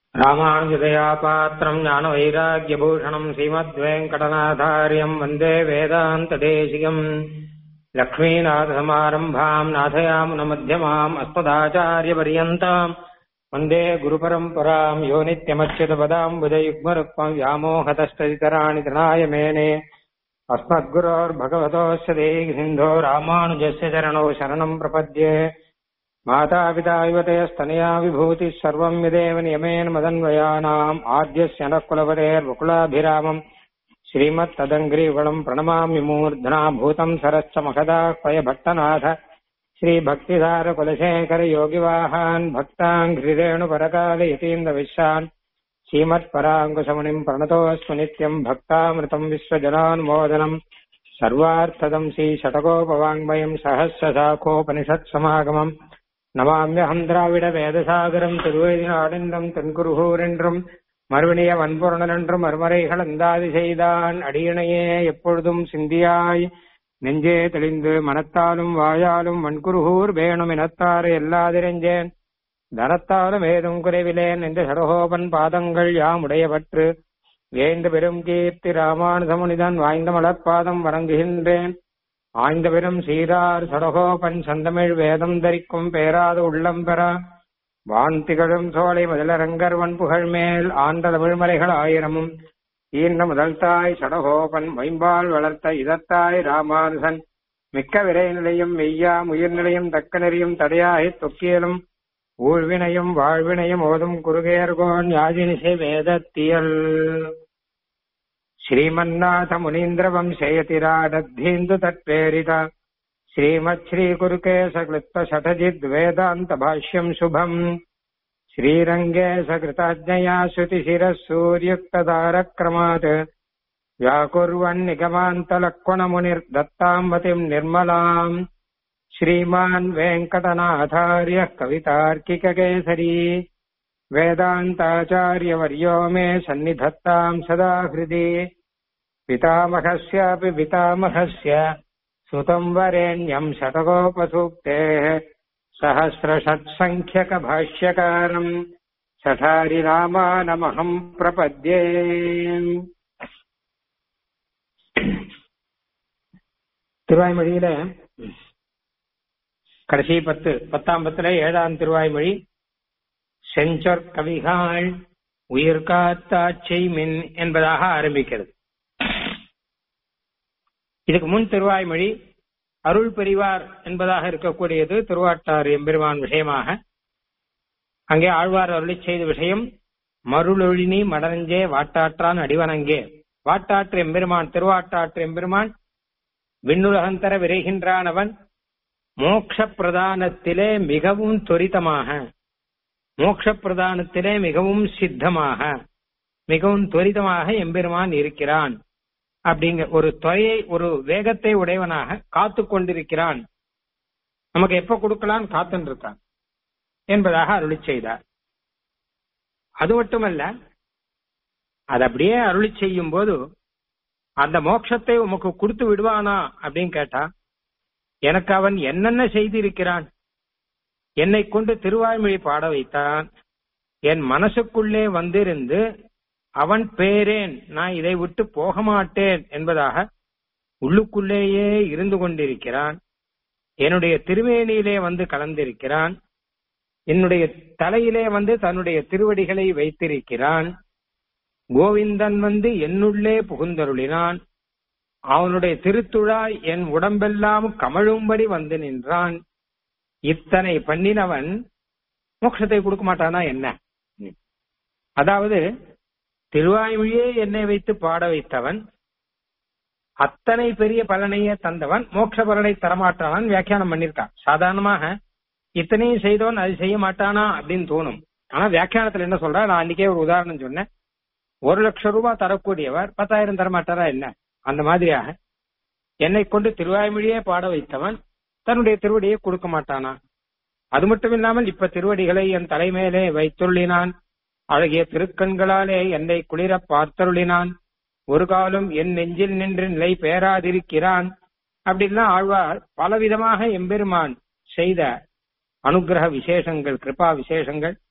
ராமானுஜதயாபாத்திரம் ஞானவைராக்கியபூஷணம் ஸ்ரீமத்வேங்கடநாதாரியம் வந்தே வேதாந்ததேசிகம் லக்ஷ்மீநாதசமாரம்பாம் நாதயாமுனமத்தியமாம் அஸ்மதாச்சாரியபரியந்தாம் வந்தே குருபரம்பராம் யோ நித்யமच्युतपदाम्बुजयुग्मरुक्मम् व्यामोहतस्तदितराणि तृणाय मेने अस्मद्गुरोर्भगवतोऽस्य देहिसिन्धो रामानुजस्य चरणौ शरणम् प्रपद्ये मातापिता युवतयस्तनया विभूतिः सर्वम् यदेव नियमेन मदन्वयानाम् आद्यस्य नः कुलपतेर्वकुलाभिरामम् श्रीमत्तदङ्ग्रीवणम् प्रणमामि मूर्ध्ना भूतम् सरश्च महदाह्वय भट्टनाथ श्रीभक्तिधारकुलशेखर योगिवाहान् भक्ताङ्घ्रिरेणुपरकाल यतीन्द्रविश्वान् श्रीमत्पराङ्कुशमुनिम् प्रणतोऽस्मि नित्यम् भक्तामृतम् विश्वजनानुमोदनम् सर्वार्थदम् श्रीषटकोपवाङ्मयम् सहस्रशाखोपनिषत्समागमम् நமாமியகம் திராவிட வேதசாகரம் திருவேதினாடென்றும் தென்குருகூர் என்றும் மறுவினிய வன்பொருணன் என்றும் மறுமறைகள் அந்தாதி செய்தான் அடியினையே எப்பொழுதும் சிந்தியாய் நெஞ்சே தெளிந்து மனத்தாலும் வாயாலும் வன்குருகூர் வேணும் இனத்தாறு எல்லாதிரஞ்சேன் தனத்தாலும் ஏதும் குறைவிலேன் என்று சடகோபன் பாதங்கள் யாம் உடையவற்று வேந்து பெரும் கீர்த்தி ராமானுதமுனிதான் வாய்ந்த மலர்பாதம் வணங்குகின்றேன் ஆய்ந்த பெரும் சீரார் சடகோபன் சந்தமிழ் வேதம் தரிக்கும் பேராது உள்ளம் பெற வான் திகழும் சோலை முதலரங்கர் வன்புகழ் மேல் ஆண்ட தமிழ்மலைகள் ஆயிரமும் ஈன்ற முதல் தாய் சடகோபன் வைம்பால் வளர்த்த இதத்தாய் ராமானுசன் மிக்க விரை நிலையும் மெய்யாம் உயிர்நிலையும் தக்க நெறியும் தடையாய் தொக்கியலும் ஊழ்வினையும் வாழ்வினையும் ஓதும் குறுகேர்கோன் யாஜினிசை வேதத்தியல் श्रीमन्नाथ मुनीन्द्रवंशयतिराडद्धीन्दु तत्प्रेरित श्रीमच्छ्रीकुरुकेशक्लुप्तशठजिद्वेदान्तभाष्यम् शुभम् श्रीरङ्गे सकृताज्ञया श्रुतिशिरः सूर्युक्ततारक्रमात् व्याकुर्वन्निगमान्तलक्वणमुनिर्दत्ताम् मतिम् निर्मलाम् श्रीमान् वेङ्कटनाथार्यः कवितार्किककेसरी वेदान्ताचार्यवर्यो मे सन्निधत्ताम् सदा हृदि पितामहस्यापि पितामहस्य सुतम् वरेण्यम् शतकोपसूक्तेः सहस्रषट्सङ्ख्यकभाष्यकारम् सठारिरामानमहम् प्रपद्ये திருவாய்மொழியில கடைசி பத்து பத்தாம் பத்துல ஏழாம் திருவாய்மொழி செஞ்சொற் கவிகாள் உயிர் காத்தாச்சை மின் என்பதாக ஆரம்பிக்கிறது இதுக்கு முன் திருவாய்மொழி அருள் பெரிவார் என்பதாக இருக்கக்கூடியது திருவாட்டார் எம்பெருமான் விஷயமாக அங்கே ஆழ்வார் அருளி செய்த விஷயம் மருளொழினி மடனஞ்சே வாட்டாற்றான் அடிவனங்கே வாட்டாற்று எம்பெருமான் திருவாட்டாற்று எம்பெருமான் விண்ணுலகந்தர விரைகின்றான் அவன் மோக்ஷ பிரதானத்திலே மிகவும் துரிதமாக மோட்ச பிரதானத்திலே மிகவும் சித்தமாக மிகவும் துரிதமாக எம்பெருமான் இருக்கிறான் அப்படிங்கிற ஒரு தொகையை ஒரு வேகத்தை உடையவனாக காத்து கொண்டிருக்கிறான் நமக்கு எப்ப கொடுக்கலாம் காத்துன்னு இருக்கான் என்பதாக அருளி செய்தார் அது மட்டுமல்ல அது அப்படியே அருளி செய்யும் போது அந்த மோட்சத்தை உமக்கு கொடுத்து விடுவானா அப்படின்னு கேட்டா எனக்கு அவன் என்னென்ன செய்திருக்கிறான் என்னை கொண்டு திருவாய்மொழி பாட வைத்தான் என் மனசுக்குள்ளே வந்திருந்து அவன் பேரேன் நான் இதை விட்டு போக மாட்டேன் என்பதாக உள்ளுக்குள்ளேயே இருந்து கொண்டிருக்கிறான் என்னுடைய திருவேணியிலே வந்து கலந்திருக்கிறான் என்னுடைய தலையிலே வந்து தன்னுடைய திருவடிகளை வைத்திருக்கிறான் கோவிந்தன் வந்து என்னுள்ளே புகுந்தருளினான் அவனுடைய திருத்துழாய் என் உடம்பெல்லாம் கமழும்படி வந்து நின்றான் இத்தனை பண்ணினவன் மோட்சத்தை கொடுக்க மாட்டானா என்ன அதாவது திருவாய்மொழியே என்னை வைத்து பாட வைத்தவன் அத்தனை பெரிய பலனையே தந்தவன் மோட்ச பலனை தரமாட்டானான் வியாக்கியானம் பண்ணிருக்கான் சாதாரணமாக இத்தனையும் செய்தவன் அது செய்ய மாட்டானா அப்படின்னு தோணும் ஆனா வியாக்கியானத்துல என்ன சொல்றா நான் அன்னைக்கே ஒரு உதாரணம் சொன்னேன் ஒரு லட்சம் ரூபாய் தரக்கூடியவர் பத்தாயிரம் தரமாட்டாரா என்ன அந்த மாதிரியாக என்னை கொண்டு திருவாய்மொழியே பாட வைத்தவன் தன்னுடைய திருவடியை கொடுக்க மாட்டானா அது மட்டும் இல்லாமல் இப்ப திருவடிகளை என் தலைமையிலே வைத்துள்ளினான் அழகிய திருக்கண்களாலே என்னை குளிர பார்த்தருளினான் ஒரு காலம் என் நெஞ்சில் நின்று நிலை பெயராதிருக்கிறான் அப்படின்னா ஆழ்வார் பலவிதமாக எம்பெருமான் செய்த அனுகிரக விசேஷங்கள் கிருபா விசேஷங்கள்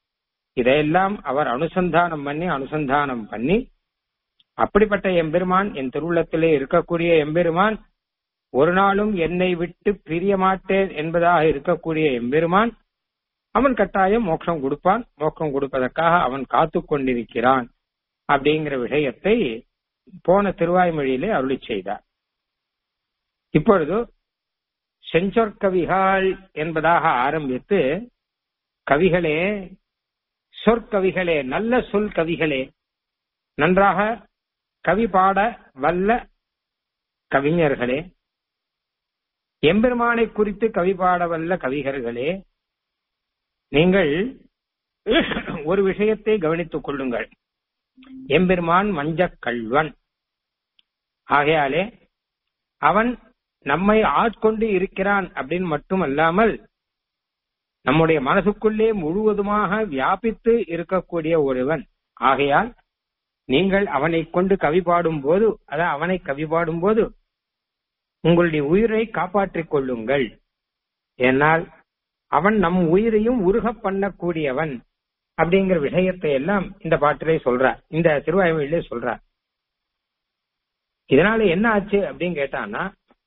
இதையெல்லாம் அவர் அனுசந்தானம் பண்ணி அனுசந்தானம் பண்ணி அப்படிப்பட்ட எம்பெருமான் என் திருவுள்ளத்திலே இருக்கக்கூடிய எம்பெருமான் ஒரு நாளும் என்னை விட்டு பிரிய மாட்டேன் என்பதாக இருக்கக்கூடிய எம்பெருமான் அவன் கட்டாயம் மோட்சம் கொடுப்பான் மோட்சம் கொடுப்பதற்காக அவன் காத்து கொண்டிருக்கிறான் அப்படிங்கிற விஷயத்தை போன திருவாய்மொழியிலே அருளி செய்தார் இப்பொழுது செஞ்சொற்கவிகள் என்பதாக ஆரம்பித்து கவிகளே சொற்கவிகளே நல்ல சொல் கவிகளே நன்றாக கவி பாட வல்ல கவிஞர்களே எம்பெருமானை குறித்து கவி பாட வல்ல கவிகர்களே நீங்கள் ஒரு விஷயத்தை கவனித்துக் கொள்ளுங்கள் எம்பெருமான் மஞ்சக் கல்வன் ஆகையாலே அவன் நம்மை ஆட்கொண்டு இருக்கிறான் அப்படின்னு மட்டுமல்லாமல் நம்முடைய மனசுக்குள்ளே முழுவதுமாக வியாபித்து இருக்கக்கூடிய ஒருவன் ஆகையால் நீங்கள் அவனை கொண்டு கவி பாடும் போது அதான் அவனை கவி பாடும் போது உங்களுடைய உயிரை காப்பாற்றிக் கொள்ளுங்கள் ஏனால் அவன் நம் உயிரையும் உருக பண்ணக்கூடியவன் அப்படிங்கிற விஷயத்தை எல்லாம் இந்த பாட்டிலே சொல்றார் இந்த திருவாய்மொழியிலே சொல்றார் இதனால என்ன ஆச்சு அப்படின்னு கேட்டான்னா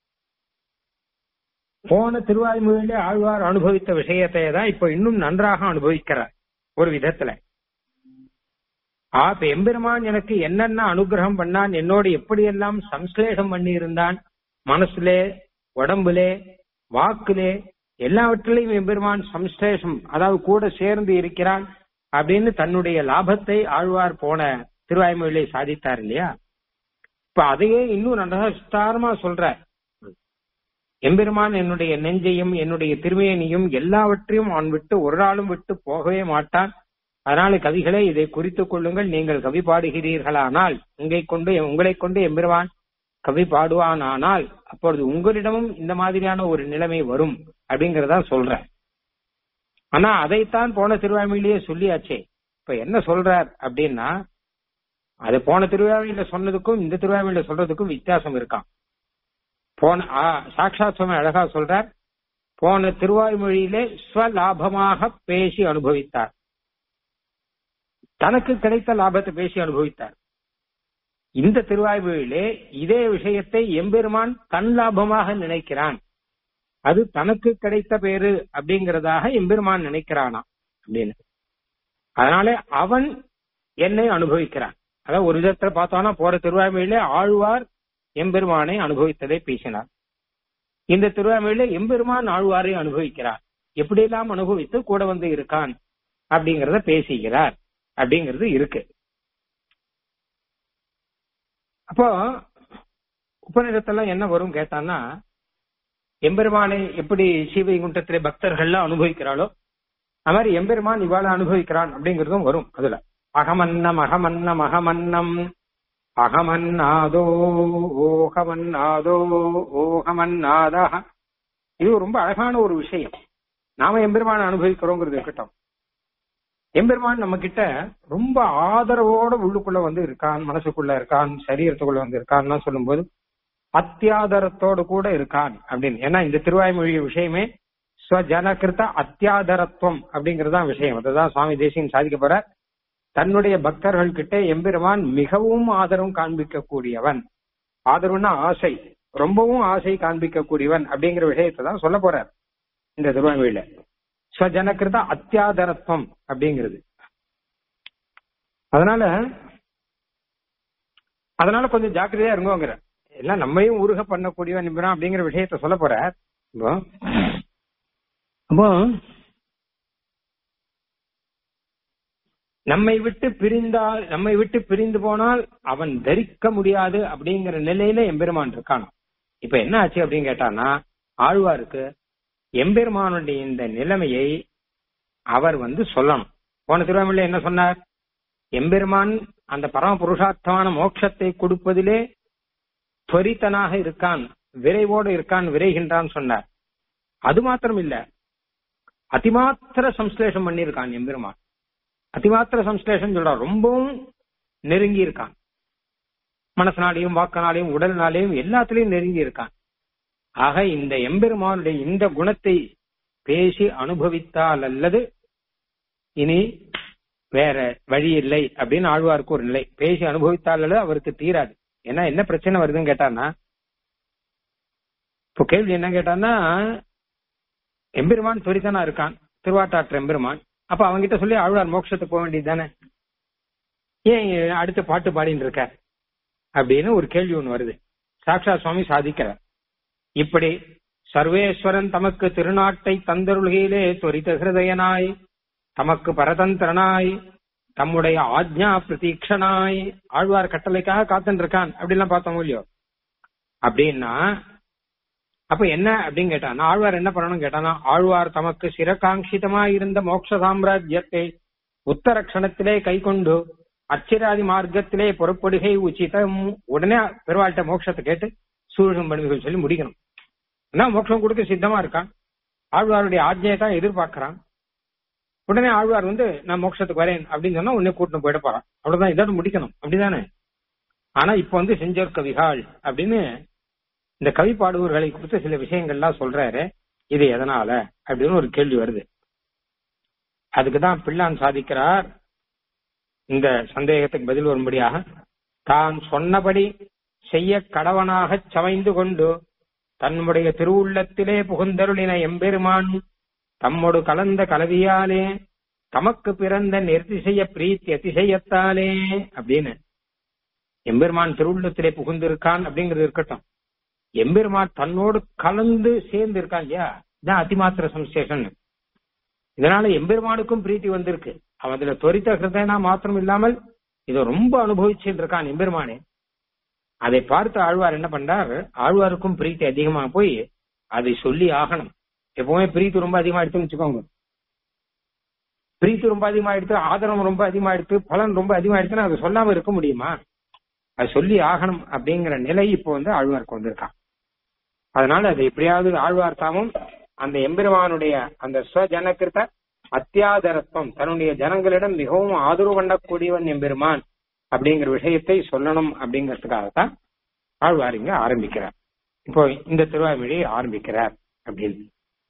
போன திருவாய்மொழியிலே ஆழ்வார் அனுபவித்த விஷயத்தை தான் இப்ப இன்னும் நன்றாக அனுபவிக்கிறார் ஒரு விதத்துல ஆ இப்ப எம்பெருமான் எனக்கு என்னென்ன அனுகிரகம் பண்ணான் என்னோடு எப்படியெல்லாம் சம்ஸ்லேஷம் பண்ணி இருந்தான் மனசுலே உடம்புலே வாக்குலே எல்லாவற்றிலையும் எம்பெருமான் சம்ஸ்லேஷம் அதாவது கூட சேர்ந்து இருக்கிறான் அப்படின்னு தன்னுடைய லாபத்தை ஆழ்வார் போன திருவாய்மொழியிலே சாதித்தார் இல்லையா இப்ப அதையே இன்னும் நல்லா விஸ்தாரமா சொல்ற எம்பெருமான் என்னுடைய நெஞ்சையும் என்னுடைய திருமையனையும் எல்லாவற்றையும் அவன் விட்டு ஒரு நாளும் விட்டு போகவே மாட்டான் அதனால கவிகளே இதை குறித்துக் கொள்ளுங்கள் நீங்கள் கவி பாடுகிறீர்களானால் உங்களை கொண்டு உங்களை கொண்டு எம்பெருமான் கவி பாடுவானானால் அப்பொழுது உங்களிடமும் இந்த மாதிரியான ஒரு நிலைமை வரும் அப்படிங்கறதா சொல்றேன் ஆனா அதைத்தான் போன திருவாய்மொழியிலேயே சொல்லியாச்சே இப்ப என்ன சொல்றார் அப்படின்னா அது போன திருவாய்மொழியில சொன்னதுக்கும் இந்த திருவாய்மொழியில சொல்றதுக்கும் வித்தியாசம் இருக்கான் போன சாட்சாத் சுவாமி அழகா சொல்றார் போன திருவாய்மொழியிலே ஸ்வலாபமாக பேசி அனுபவித்தார் தனக்கு கிடைத்த லாபத்தை பேசி அனுபவித்தார் இந்த திருவாய்மொழியிலே இதே விஷயத்தை எம்பெருமான் தன் லாபமாக நினைக்கிறான் அது தனக்கு கிடைத்த பேரு அப்படிங்கறதாக எம்பெருமான் நினைக்கிறானா அப்படின்னு அதனால அவன் என்னை அனுபவிக்கிறான் அதாவது ஒரு விதத்துல பார்த்தோம்னா போற திருவாய்மொழியிலே ஆழ்வார் எம்பெருமானை அனுபவித்ததை பேசினார் இந்த திருவாய்மொழியில எம்பெருமான் ஆழ்வாரை அனுபவிக்கிறார் எப்படியெல்லாம் அனுபவித்து கூட வந்து இருக்கான் அப்படிங்கறத பேசுகிறார் அப்படிங்கிறது இருக்கு அப்போ உபநிடத்தெல்லாம் என்ன வரும் கேட்டான்னா எம்பெருமானை எப்படி ஸ்ரீவைகுண்டத்திலே பக்தர்கள்லாம் அனுபவிக்கிறாளோ அது மாதிரி எம்பெருமான் இவாள அனுபவிக்கிறான் அப்படிங்கறதும் வரும் அதுல அகமன்னம் அகமன்னம் அகமன்னம் அகமன்னாதோ ஓகமன்னாதோ ஓகமன்னாதா இது ரொம்ப அழகான ஒரு விஷயம் நாம எம்பெருமான அனுபவிக்கிறோங்கிறது இருக்கட்டும் எம்பெருமான் நம்ம கிட்ட ரொம்ப ஆதரவோட உள்ளுக்குள்ள வந்து இருக்கான் மனசுக்குள்ள இருக்கான் சரீரத்துக்குள்ள வந்து இருக்கான்னு சொல்லும்போது அத்தியாதரத்தோடு கூட இருக்கான் அப்படின்னு ஏன்னா இந்த திருவாய்மொழி விஷயமே ஸ்வஜனகிருத்த அத்தியாதரத்துவம் அப்படிங்கறதுதான் விஷயம் அதுதான் சுவாமி தேசியம் சாதிக்க போற தன்னுடைய பக்தர்கள் கிட்ட எம்பெருமான் மிகவும் ஆதரவும் காண்பிக்கக்கூடியவன் ஆதரவுன்னா ஆசை ரொம்பவும் ஆசை காண்பிக்கக்கூடியவன் அப்படிங்கிற விஷயத்தை தான் சொல்ல போறார் இந்த திருவாய்மொழியில ஸ்வஜனகிருத அத்தியாதரத்துவம் அப்படிங்கிறது அதனால அதனால கொஞ்சம் ஜாக்கிரதையா இருங்கோங்கிற எல்லாம் நம்மையும் உருக பண்ணக்கூடியவன் எம்பெருமான் அப்படிங்கிற விஷயத்த சொல்ல போற இப்போ அப்போ நம்மை விட்டு பிரிந்தால் நம்மை விட்டு பிரிந்து போனால் அவன் தரிக்க முடியாது அப்படிங்கிற நிலையில எம்பெருமான் இருக்கான் இப்ப என்ன ஆச்சு அப்படின்னு கேட்டான்னா ஆழ்வாருக்கு எம்பெருமானுடைய இந்த நிலைமையை அவர் வந்து சொல்லணும் போன திருவாமூர்ல என்ன சொன்னார் எம்பெருமான் அந்த பரம புருஷார்த்தமான மோட்சத்தை கொடுப்பதிலே துவரித்தனாக இருக்கான் விரைவோடு இருக்கான் விரைகின்றான் சொன்னார் அது மாத்திரம் இல்ல அதிமாத்திர சம்ஸ்லேஷம் பண்ணியிருக்கான் எம்பெருமான் அதிமாத்திர சம்ஸ்லேஷம் சொல்றான் ரொம்பவும் நெருங்கி இருக்கான் மனசனாலையும் வாக்கனாலையும் உடல்னாலையும் எல்லாத்திலையும் நெருங்கி இருக்கான் ஆக இந்த எம்பெருமானுடைய இந்த குணத்தை பேசி அனுபவித்தால் அல்லது இனி வேற வழி இல்லை அப்படின்னு ஆழ்வாருக்கு ஒரு நிலை பேசி அனுபவித்தாலும் அவருக்கு தீராது ஏன்னா என்ன பிரச்சனை வருதுன்னு கேட்டான்னா இப்போ கேள்வி என்ன கேட்டான்னா எம்பெருமான் துரிதனா இருக்கான் திருவாட்டாற்று எம்பெருமான் அப்ப அவங்கிட்ட சொல்லி ஆழ்வார் மோட்சத்துக்கு போக வேண்டியது தானே ஏன் அடுத்த பாட்டு பாடின்னு இருக்க அப்படின்னு ஒரு கேள்வி ஒண்ணு வருது சாக்ஷா சுவாமி சாதிக்கிறார் இப்படி சர்வேஸ்வரன் தமக்கு திருநாட்டை தந்தருள்கையிலே துரித ஹிருதயனாய் தமக்கு பரதந்திரனாய் தம்முடைய ஆக்ஞா பிரதீக்ஷனாய் ஆழ்வார் கட்டளைக்காக காத்துட்டு இருக்கான் அப்படிலாம் பார்த்தோம் இல்லையோ அப்படின்னா அப்ப என்ன அப்படின்னு கேட்டானா ஆழ்வார் என்ன பண்ணணும் கேட்டானா ஆழ்வார் தமக்கு சிறகாங்கிதமா இருந்த மோட்ச சாம்ராஜ்யத்தை உத்தரக்ஷணத்திலே கை கொண்டு அச்சிராதி மார்க்கத்திலே புறப்படுகை உச்சிதம் உடனே பெருவாள்கிட்ட மோட்சத்தை கேட்டு சூழகம் பண்ணுகள் சொல்லி முடிக்கணும் ஏன்னா மோட்சம் கொடுக்க சித்தமா இருக்கான் ஆழ்வாருடைய ஆஜ்ஞையை தான் எதிர்பார்க்கறான் உடனே ஆழ்வார் வந்து நான் மோட்சத்துக்கு வரேன் அப்படின்னு சொன்னா உடனே கூட்டிட்டு போயிட போறான் அவ்வளவுதான் இதோட முடிக்கணும் அப்படிதானே ஆனா இப்ப வந்து செஞ்சோர் கவிகால் அப்படின்னு இந்த கவி பாடுவோர்களை குறித்து சில விஷயங்கள்லாம் சொல்றாரு இது எதனால அப்படின்னு ஒரு கேள்வி வருது அதுக்குதான் பிள்ளான் சாதிக்கிறார் இந்த சந்தேகத்துக்கு பதில் வரும்படியாக தான் சொன்னபடி செய்ய கடவனாக சமைந்து கொண்டு தன்னுடைய திருவுள்ளத்திலே புகுந்தருளின எம்பெருமான் தம்மோடு கலந்த கலவியாலே தமக்கு பிறந்த நிர்திசைய பிரீத்தி அதிசயத்தாலே அப்படின்னு எம்பெருமான் திருவுள்ளத்திலே புகுந்திருக்கான் அப்படிங்கிறது இருக்கட்டும் எம்பெருமான் தன்னோடு கலந்து சேர்ந்து இருக்கான் இல்லையா இதான் அதிமாத்திர சம்சேஷன் இதனால எம்பெருமானுக்கும் பிரீத்தி வந்திருக்கு அவன் அதுல தொரித்த ஹிருதயனா மாத்திரம் இல்லாமல் இதை ரொம்ப அனுபவிச்சுட்டு இருக்கான் எம்பெருமானே அதை பார்த்து ஆழ்வார் என்ன பண்றார் ஆழ்வாருக்கும் பிரீத்தி அதிகமா போய் அதை சொல்லி ஆகணும் எப்பவுமே பிரீத்தி ரொம்ப அதிகமா எடுத்துன்னு வச்சுக்கோங்க பிரீத்தி ரொம்ப அதிகமா எடுத்து ஆதரவு ரொம்ப அதிகமா எடுத்து பலன் ரொம்ப அதிகமா எடுத்துன்னா அதை சொல்லாம இருக்க முடியுமா அது சொல்லி ஆகணும் அப்படிங்கிற நிலை இப்போ வந்து ஆழ்வாருக்கு வந்திருக்கான் அதனால அது எப்படியாவது ஆழ்வார் தாமும் அந்த எம்பெருமானுடைய அந்த ஸ்வஜனக்கிருத்த அத்தியாதரத்துவம் தன்னுடைய ஜனங்களிடம் மிகவும் ஆதரவு கொண்டக்கூடியவன் எம்பெருமான் அப்படிங்கிற விஷயத்தை சொல்லணும் அப்படிங்கிறதுக்காகத்தான் ஆழ்வார் இங்க ஆரம்பிக்கிறார் இப்போ இந்த திருவாய்மொழியை ஆரம்பிக்கிறார் அப்படின்னு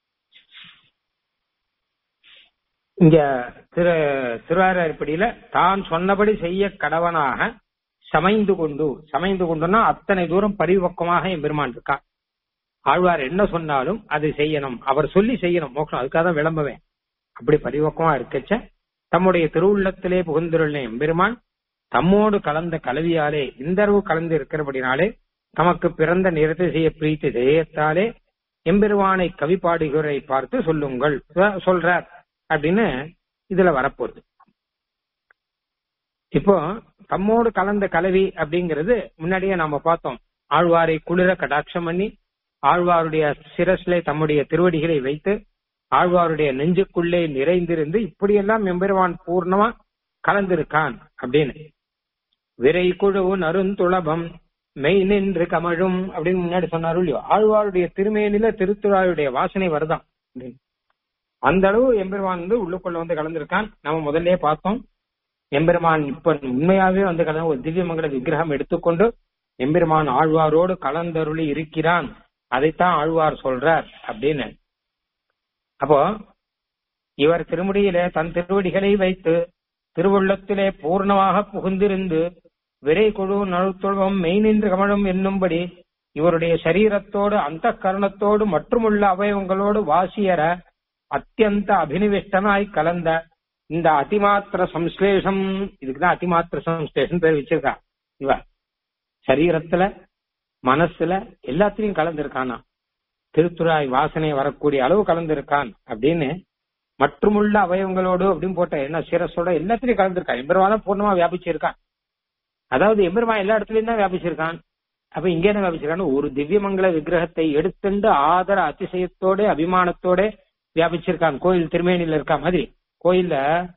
இங்க திரு திருவாரூர்படியில தான் சொன்னபடி செய்ய கடவனாக சமைந்து கொண்டு சமைந்து கொண்டுன்னா அத்தனை தூரம் பரிபக்குவமாக என் பெருமான் இருக்கான் ஆழ்வார் என்ன சொன்னாலும் அது செய்யணும் அவர் சொல்லி செய்யணும் மோட்சம் அதுக்காக தான் விளம்புவேன் அப்படி பரிபக்குவமா இருக்கச்ச தம்முடைய திருவுள்ளத்திலே புகுந்துள்ள எம்பெருமான் தம்மோடு கலந்த கலவியாலே இந்தளவு கலந்து இருக்கிறபடினாலே தமக்கு பிறந்த நிறத்தை செய்ய பிரீத்தி ஜெயத்தாலே எம்பெருமானை கவி பாடுகிறரை பார்த்து சொல்லுங்கள் சொல்றார் அப்படின்னு இதுல வரப்போகுது இப்போ தம்மோடு கலந்த கலவி அப்படிங்கிறது முன்னாடியே நாம பார்த்தோம் ஆழ்வாரை குளிர கடாட்சம் பண்ணி ஆழ்வாருடைய சிரஸ்ல தம்முடைய திருவடிகளை வைத்து ஆழ்வாருடைய நெஞ்சுக்குள்ளே நிறைந்திருந்து இப்படியெல்லாம் எம்பெருமான் பூர்ணமா கலந்திருக்கான் அப்படின்னு விரை குழு நருந்துளபம் மெய் நின்று கமழும் அப்படின்னு முன்னாடி சொன்னாரு இல்லையோ ஆழ்வாருடைய திருமேனில திருத்துறாருடைய வாசனை வருதான் அப்படின்னு அந்த அளவு எம்பெருமான் வந்து உள்ளுக்குள்ள வந்து கலந்திருக்கான் நம்ம முதல்ல பார்த்தோம் எம்பெருமான் இப்ப உண்மையாவே வந்து கலந்த ஒரு திவ்யமங்கல விக்கிரகம் எடுத்துக்கொண்டு எம்பெருமான் ஆழ்வாரோடு கலந்தருளி இருக்கிறான் அதைத்தான் ஆழ்வார் சொல்றார் அப்படின்னு அப்போ இவர் திருமுடியிலே தன் திருவடிகளை வைத்து திருவுள்ளத்திலே பூர்ணமாக புகுந்திருந்து விரை குழு நழுத்துழம் மெய் நின்று கமழும் என்னும்படி இவருடைய சரீரத்தோடு அந்த கரணத்தோடு மற்றுமுள்ள அவயவங்களோடு வாசியற அத்தியந்த அபினிவிஷ்டனாய் கலந்த இந்த அதிமாத்திர சம்ஸ்லேஷம் இதுக்குதான் அதிமாத்திர சம்ஸ்லேஷன் பேர் வச்சிருக்கா இவ சரீரத்துல மனசுல எல்லாத்திலையும் கலந்திருக்கானா திருத்துறாய் வாசனை வரக்கூடிய அளவு கலந்திருக்கான் அப்படின்னு மற்றுமுள்ள அவயவங்களோடு அப்படின்னு போட்ட என்ன சிரஸோட எல்லாத்திலையும் கலந்திருக்கான் எம்பெருமான் தான் பூர்ணமா வியாபிச்சிருக்கான் அதாவது எம்பெருமான் எல்லா இடத்துலயும் தான் வியாபிச்சிருக்கான் அப்ப இங்க என்ன வியாபிச்சிருக்கான் ஒரு திவ்யமங்கல விக்கிரகத்தை எடுத்துண்டு ஆதர அதிசயத்தோட அபிமானத்தோட வியாபிச்சிருக்கான் கோயில் திருமேனில இருக்கா மாதிரி கோயில்ல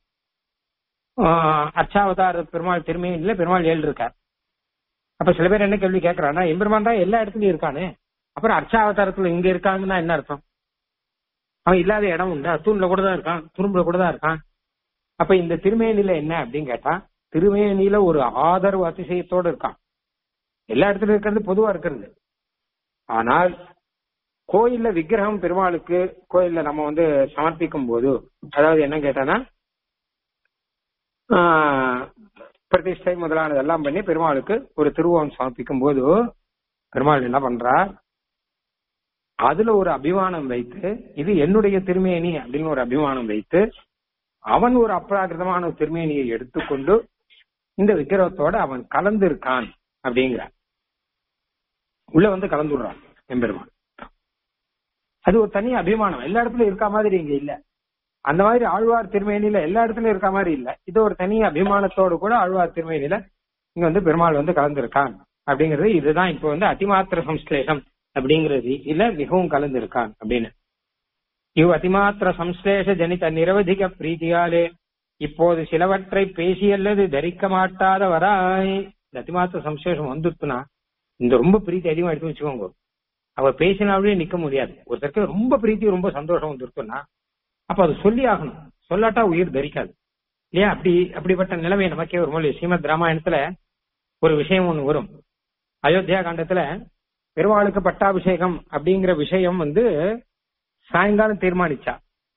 அர்ச்சாவதார பெருமாள் திருமேனில பெருமாள் ஏழு இருக்கார் அப்ப சில பேர் என்ன கேள்வி கேட்கறான்னா எம்பெருமான் தான் எல்லா இடத்துலயும் இருக்கானே அப்புறம் அர்ச்சாவதாரத்துல இங்க இருக்காங்கன்னா என்ன அர்த்தம் அவன் இல்லாத இடம் உண்டு தூண்ல கூட தான் இருக்கான் துரும்புல கூட தான் இருக்கான் அப்ப இந்த திருமேனில என்ன அப்படின்னு கேட்டா திருமேனில ஒரு ஆதரவு அதிசயத்தோடு இருக்கான் எல்லா இடத்துலயும் இருக்கிறது பொதுவா இருக்கிறது ஆனால் கோயில்ல விக்கிரகம் பெருமாளுக்கு கோயில்ல நம்ம வந்து சமர்ப்பிக்கும் போது அதாவது என்ன கேட்டானா ஆஹ், பிரதிஷ்டை முதலானதெல்லாம் பண்ணி பெருமாளுக்கு ஒரு திருவோம் சமர்ப்பிக்கும் போது பெருமாள் என்ன பண்றார் அதுல ஒரு அபிமானம் வைத்து இது என்னுடைய திருமேனி அப்படின்னு ஒரு அபிமானம் வைத்து அவன் ஒரு அப்ராகிருதமான ஒரு திருமேனியை எடுத்துக்கொண்டு இந்த விக்கிரகத்தோட அவன் கலந்து இருக்கான் அப்படிங்கிறான் உள்ள வந்து கலந்துடுறான் எம்பெருமான் அது ஒரு தனி அபிமானம் எல்லா இடத்துலயும் இருக்க மாதிரி இங்க இல்ல அந்த மாதிரி ஆழ்வார் திருமேனியில எல்லா இடத்துலயும் இருக்க மாதிரி இல்ல இது ஒரு தனி அபிமானத்தோடு கூட ஆழ்வார் திருமேனியில இங்க வந்து பெருமாள் வந்து கலந்திருக்கான் அப்படிங்கிறது இதுதான் இப்போ வந்து அதிமாத்திர சம்ஸ்லேஷம் அப்படிங்கிறது இல்ல மிகவும் கலந்திருக்கான் அப்படின்னு இவ் அதிமாத்திர சம்ஸ்லேஷ ஜனித நிரவதிக பிரீதியாலே இப்போது சிலவற்றை பேசி அல்லது தரிக்க மாட்டாத வராய் இந்த அதிமாத்திர சம்ஸ்லேஷம் வந்துருச்சுன்னா இந்த ரொம்ப பிரீத்தி அதிகமா எடுத்து வச்சுக்கோங்க அவர் பேசினாலே நிக்க முடியாது ஒருத்தருக்கு ரொம்ப பிரீத்தி ரொம்ப சந்தோஷம் வந்துருக்குன்னா அப்ப அது சொல்லி ஆகணும் சொல்லாட்டா உயிர் தரிக்காது இல்லையா அப்படி அப்படிப்பட்ட நிலைமை நமக்கே ஒரு மொழி ஸ்ரீமத் ராமாயணத்துல ஒரு விஷயம் ஒண்ணு வரும் அயோத்தியா காண்டத்துல பெருமாளுக்கு பட்டாபிஷேகம் அப்படிங்கிற விஷயம் வந்து சாயங்காலம் தீர்மானிச்சா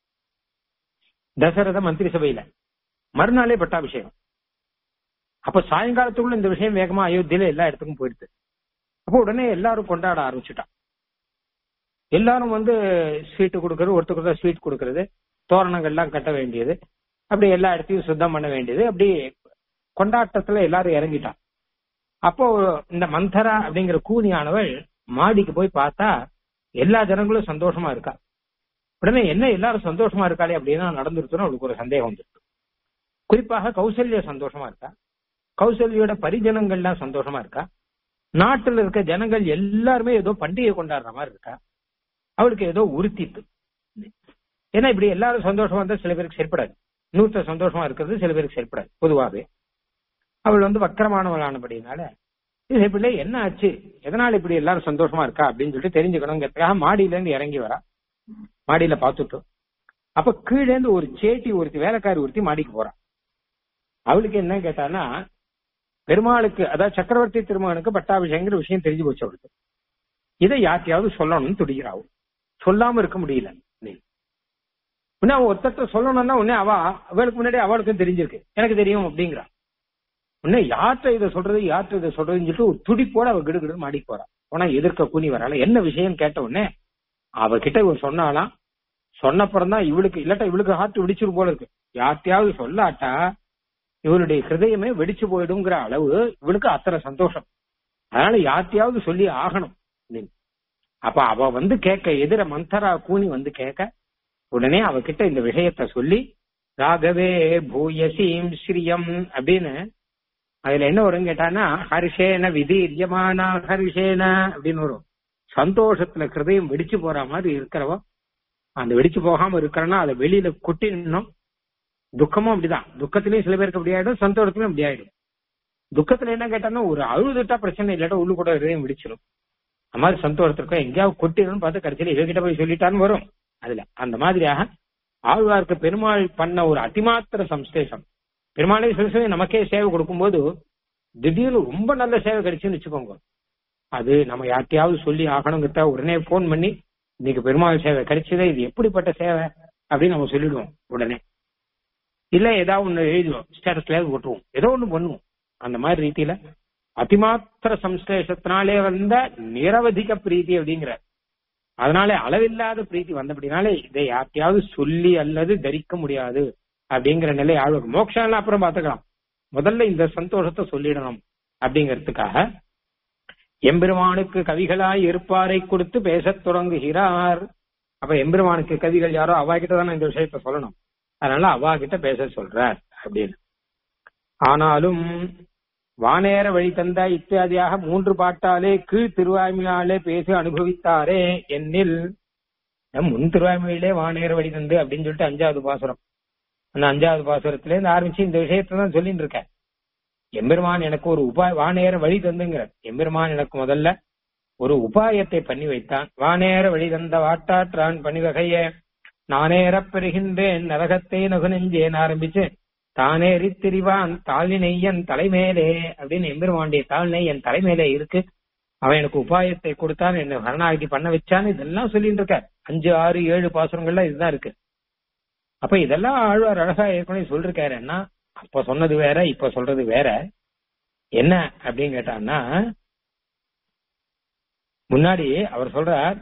தசரத மந்திரி சபையில மறுநாளே பட்டாபிஷேகம் அப்ப சாயங்காலத்துக்குள்ள இந்த விஷயம் வேகமா அயோத்தியில எல்லா இடத்துக்கும் போயிடுது அப்போ உடனே எல்லாரும் கொண்டாட ஆரம்பிச்சுட்டா எல்லாரும் வந்து ஸ்வீட் கொடுக்கறது ஒருத்தருக்கு ஸ்வீட் கொடுக்கறது தோரணங்கள்லாம் கட்ட வேண்டியது அப்படி எல்லா இடத்தையும் சுத்தம் பண்ண வேண்டியது அப்படி கொண்டாட்டத்துல எல்லாரும் இறங்கிட்டான் அப்போ இந்த மந்தரா அப்படிங்கிற கூனியானவள் மாடிக்கு போய் பார்த்தா எல்லா ஜனங்களும் சந்தோஷமா இருக்கா உடனே என்ன எல்லாரும் சந்தோஷமா இருக்காளே அப்படின்னா நடந்துருச்சுன்னு அவளுக்கு ஒரு சந்தேகம் வந்துருக்கு குறிப்பாக கௌசல்யா சந்தோஷமா இருக்கா கௌசல்யோட பரிஜனங்கள்லாம் சந்தோஷமா இருக்கா நாட்டுல இருக்க ஜனங்கள் எல்லாருமே ஏதோ பண்டிகை கொண்டாடுற மாதிரி இருக்கா அவளுக்கு ஏதோ உறுத்திட்டு ஏன்னா இப்படி எல்லாரும் சந்தோஷமா இருந்தா சில பேருக்கு செயல்படாது நூத்த சந்தோஷமா இருக்கிறது சில பேருக்கு செயல்படாது பொதுவாகவே அவள் வந்து வக்கரமானவளானபடினால இது இப்படி என்ன ஆச்சு எதனால இப்படி எல்லாரும் சந்தோஷமா இருக்கா அப்படின்னு சொல்லிட்டு தெரிஞ்சுக்கணுங்கிறதுக்காக மாடியில இருந்து இறங்கி வரா மாடியில பாத்துட்டோம் அப்ப கீழே இருந்து ஒரு சேட்டி ஒருத்தி வேலைக்காரி ஒருத்தி மாடிக்கு போறா அவளுக்கு என்ன கேட்டான்னா பெருமாளுக்கு அதாவது சக்கரவர்த்தி திருமகனுக்கு பட்டாபிஷேகங்கிற விஷயம் தெரிஞ்சு போச்சு அவளுக்கு இதை யார்ட்டையாவது சொல்லணும்னு துடிக்கிறாள் சொல்லாம இருக்க முடியல உடனே அவன் ஒருத்தட்ட சொல்லணும்னா உடனே அவ அவளுக்கு முன்னாடி அவளுக்கும் தெரிஞ்சிருக்கு எனக்கு தெரியும் அப்படிங்கிறா உடனே யார்கிட்ட இதை சொல்றது யார்கிட்ட இதை சொல்றதுன்னு சொல்லிட்டு ஒரு துடிப்போட அவ கிடுகிடு மாடிக்கு போறா ஆனா எதிர்க்க கூனி வரால என்ன விஷயம் கேட்ட உடனே அவகிட்ட இவன் சொன்னாலாம் சொன்னப்புறம் தான் இவளுக்கு இல்லாட்டா இவளுக்கு ஹார்ட் வெடிச்சிரு போல இருக்கு யார்கிட்டயாவது சொல்லாட்டா இவளுடைய ஹிருதயமே வெடிச்சு போயிடுங்கிற அளவு இவளுக்கு அத்தனை சந்தோஷம் அதனால யார்கிட்டயாவது சொல்லி ஆகணும் அப்படின்னு. அப்ப அவ வந்து கேட்க எதிர மந்தரா கூனி வந்து கேட்க உடனே அவகிட்ட இந்த விஷயத்த சொல்லி ராகவே பூயசீம் ஸ்ரீயம் அப்படின்னு அதுல என்ன வரும் கேட்டானா ஹரிஷேன விதீரியமானா ஹரிஷேன அப்படின்னு வரும் சந்தோஷத்துல ஹிருதயம் வெடிச்சு போற மாதிரி இருக்கிறவ அந்த வெடிச்சு போகாம இருக்கிறன்னா அதை வெளியில கொட்டிடணும் துக்கமும் அப்படிதான் துக்கத்திலயும் சில பேருக்கு அப்படி ஆயிடும் சந்தோஷத்திலும் அப்படி ஆயிடும் துக்கத்துல என்ன கேட்டான்னா ஒரு அழுதுட்டா பிரச்சனை இல்லாட்டா உள்ளு கூட ஹிருதயம் வெடிச்சிடும் அந்த மாதிரி சந்தோஷத்திற்கும் எங்கேயாவது கொட்டிடணும்னு பார்த்து கடைசியில இவகிட்ட போய் சொல்லிட்டான்னு வரும் அதுல அந்த மாதிரியாக ஆழ்வார்க்கு பெருமாள் பண்ண ஒரு அதிமாத்திர சம்ஸ்லேஷம் பெருமாளை சில சமயம் நமக்கே சேவை கொடுக்கும்போது திடீர்னு ரொம்ப நல்ல சேவை கிடைச்சுன்னு வச்சுக்கோங்க அது நம்ம யார்ட்டையாவது சொல்லி ஆகணுங்கிறத உடனே போன் பண்ணி இன்னைக்கு பெருமாள் சேவை கிடைச்சதே இது எப்படிப்பட்ட சேவை அப்படின்னு நம்ம சொல்லிடுவோம் உடனே இல்ல ஏதாவது ஒண்ணு எழுதுவோம் ஸ்டேட்டஸ்ல போட்டுருவோம் ஏதோ ஒண்ணு பண்ணுவோம் அந்த மாதிரி ரீதியில அதிமாத்திர சம்ஸ்லேஷத்தினாலே வந்த நிரவதிக பிரீத்தி அப்படிங்கிற அதனால அளவில்லாத பிரீத்தி வந்தபடினாலே இதை யார்ட்டையாவது சொல்லி அல்லது தரிக்க முடியாது அப்படிங்கிற நிலை ஆழ்வு மோட்சம் எல்லாம் அப்புறம் பாத்துக்கலாம் முதல்ல இந்த சந்தோஷத்தை சொல்லிடணும் அப்படிங்கிறதுக்காக எம்பெருமானுக்கு கவிகளாய் இருப்பாரை கொடுத்து பேசத் தொடங்குகிறார் அப்ப எம்பெருமானுக்கு கவிகள் யாரோ அவா கிட்ட தானே இந்த விஷயத்த சொல்லணும் அதனால அவா கிட்ட பேச சொல்றார் அப்படின்னு ஆனாலும் வானேர வழி தந்த இத்தியாதியாக மூன்று பாட்டாலே கீழ் திருவாய்மையாலே பேசி அனுபவித்தாரே என்னில் முன் திருவாய்மொழியிலே வானேர வழி தந்து அப்படின்னு சொல்லிட்டு அஞ்சாவது பாசுரம் அந்த அஞ்சாவது பாசுரத்துல இருந்து ஆரம்பிச்சு இந்த விஷயத்த தான் சொல்லிட்டு இருக்கேன் எம்பெருமான் எனக்கு ஒரு உபாய வானேர வழி தந்துங்கிற எம்பெருமான் எனக்கு முதல்ல ஒரு உபாயத்தை பண்ணி வைத்தான் வானேர வழி தந்த வாட்டாற்றான் பணிவகைய நானேறப் பெறுகின்றேன் நரகத்தை நகுநெஞ்சேன் ஆரம்பிச்சு தானேறி திரிவான் தாழ்நெய்யன் தலைமேலே அப்படின்னு எம்பெருமாண்டிய தாழ்நெய் என் தலைமேலே இருக்கு அவன் எனக்கு உபாயத்தை கொடுத்தான் என்ன சரணாகதி பண்ண வச்சான்னு இதெல்லாம் சொல்லிட்டு இருக்க அஞ்சு ஆறு ஏழு பாசுரங்கள்ல இதுதான் இருக்கு அப்ப இதெல்லாம் ஆழ்வார் அழகா ஏற்கனவே சொல்லிருக்காருன்னா அப்ப சொன்னது வேற இப்ப சொல்றது வேற என்ன அப்படின்னு கேட்டான்னா முன்னாடி அவர் சொல்றார்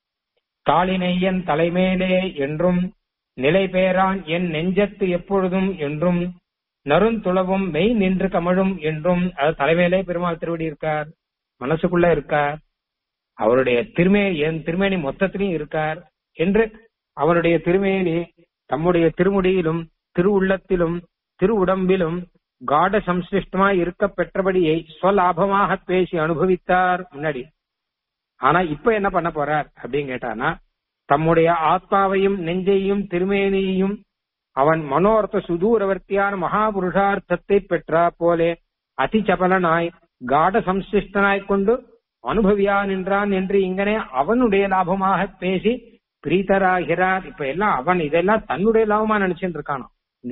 காளினையன் தலைமேலே என்றும் நிலை பெயரான் என் நெஞ்சத்து எப்பொழுதும் என்றும் நறுந்துளவும் மெய் நின்று கமழும் என்றும் அது தலைமையிலே பெருமாள் திருவடி இருக்கார் மனசுக்குள்ள இருக்கார் அவருடைய திருமே என் திருமேனி மொத்தத்திலையும் இருக்கார் என்று அவருடைய திருமேனி தம்முடைய திருமுடியிலும் திருவுள்ளத்திலும் திரு உடம்பிலும் காட சம்சிருஷ்டமாய் இருக்க பெற்றபடியை ஸ்வலாபமாக பேசி அனுபவித்தார் முன்னாடி ஆனா இப்ப என்ன பண்ண போறார் அப்படின்னு கேட்டானா தம்முடைய ஆத்மாவையும் நெஞ்சையும் திருமேனியையும் அவன் மனோர்த்த சுதூரவர்த்தியான மகாபுருஷார்த்தத்தை பெற்றா போலே அதிசபலனாய் காட சம்சிஷ்டனாய் கொண்டு அனுபவியா நின்றான் என்று இங்கனே அவனுடைய லாபமாக பேசி பிரீத்தராகிறார் இப்ப எல்லாம் அவன் இதெல்லாம் தன்னுடைய லாபமா நினைச்சுட்டு இருக்கானோ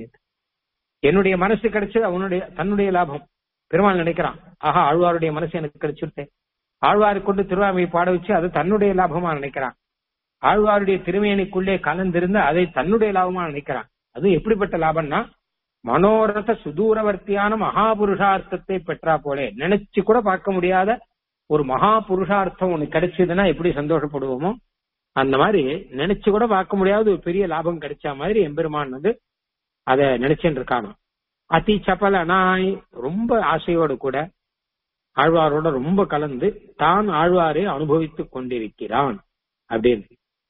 என்னுடைய மனசு கிடைச்சது அவனுடைய தன்னுடைய லாபம் பெருமாள் நினைக்கிறான் ஆஹா ஆழ்வாருடைய மனசு எனக்கு கிடைச்சுட்டேன் ஆழ்வாரை கொண்டு திருவாமையை பாட வச்சு அது தன்னுடைய லாபமா நினைக்கிறான் ஆழ்வாருடைய திருமேனிக்குள்ளே கலந்திருந்து அதை தன்னுடைய லாபமா நினைக்கிறான் அது எப்படிப்பட்ட லாபம்னா மனோரத சுதூரவர்த்தியான மகாபுருஷார்த்தத்தை பெற்றா போலே நினைச்சு கூட பார்க்க முடியாத ஒரு மகா புருஷார்த்தம் உனக்கு கிடைச்சதுன்னா எப்படி சந்தோஷப்படுவோமோ அந்த மாதிரி நினைச்சு கூட பார்க்க முடியாத ஒரு பெரிய லாபம் கிடைச்ச மாதிரி எம்பெருமான் வந்து அத நினைச்சுட்டு இருக்கானோ அதி சபலனாய் ரொம்ப ஆசையோடு கூட ஆழ்வாரோட ரொம்ப கலந்து தான் ஆழ்வாரை அனுபவித்துக் கொண்டிருக்கிறான் அப்படின்னு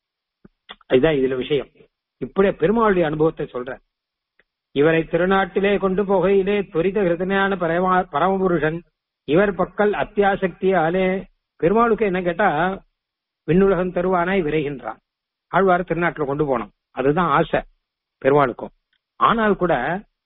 இதுதான் இதுல விஷயம் இப்படியே பெருமாளுடைய அனுபவத்தை சொல்ற இவரை திருநாட்டிலே கொண்டு போகையிலே துரித ஹிருதனையான பரமா பரமபுருஷன் இவர் பக்கல் அத்தியாசக்தியாலே பெருமாளுக்கு என்ன கேட்டா விண்ணுலகம் தருவானாய் விரைகின்றான் ஆழ்வார் திருநாட்டில் கொண்டு போனோம் அதுதான் ஆசை பெருமாளுக்கும் ஆனால் கூட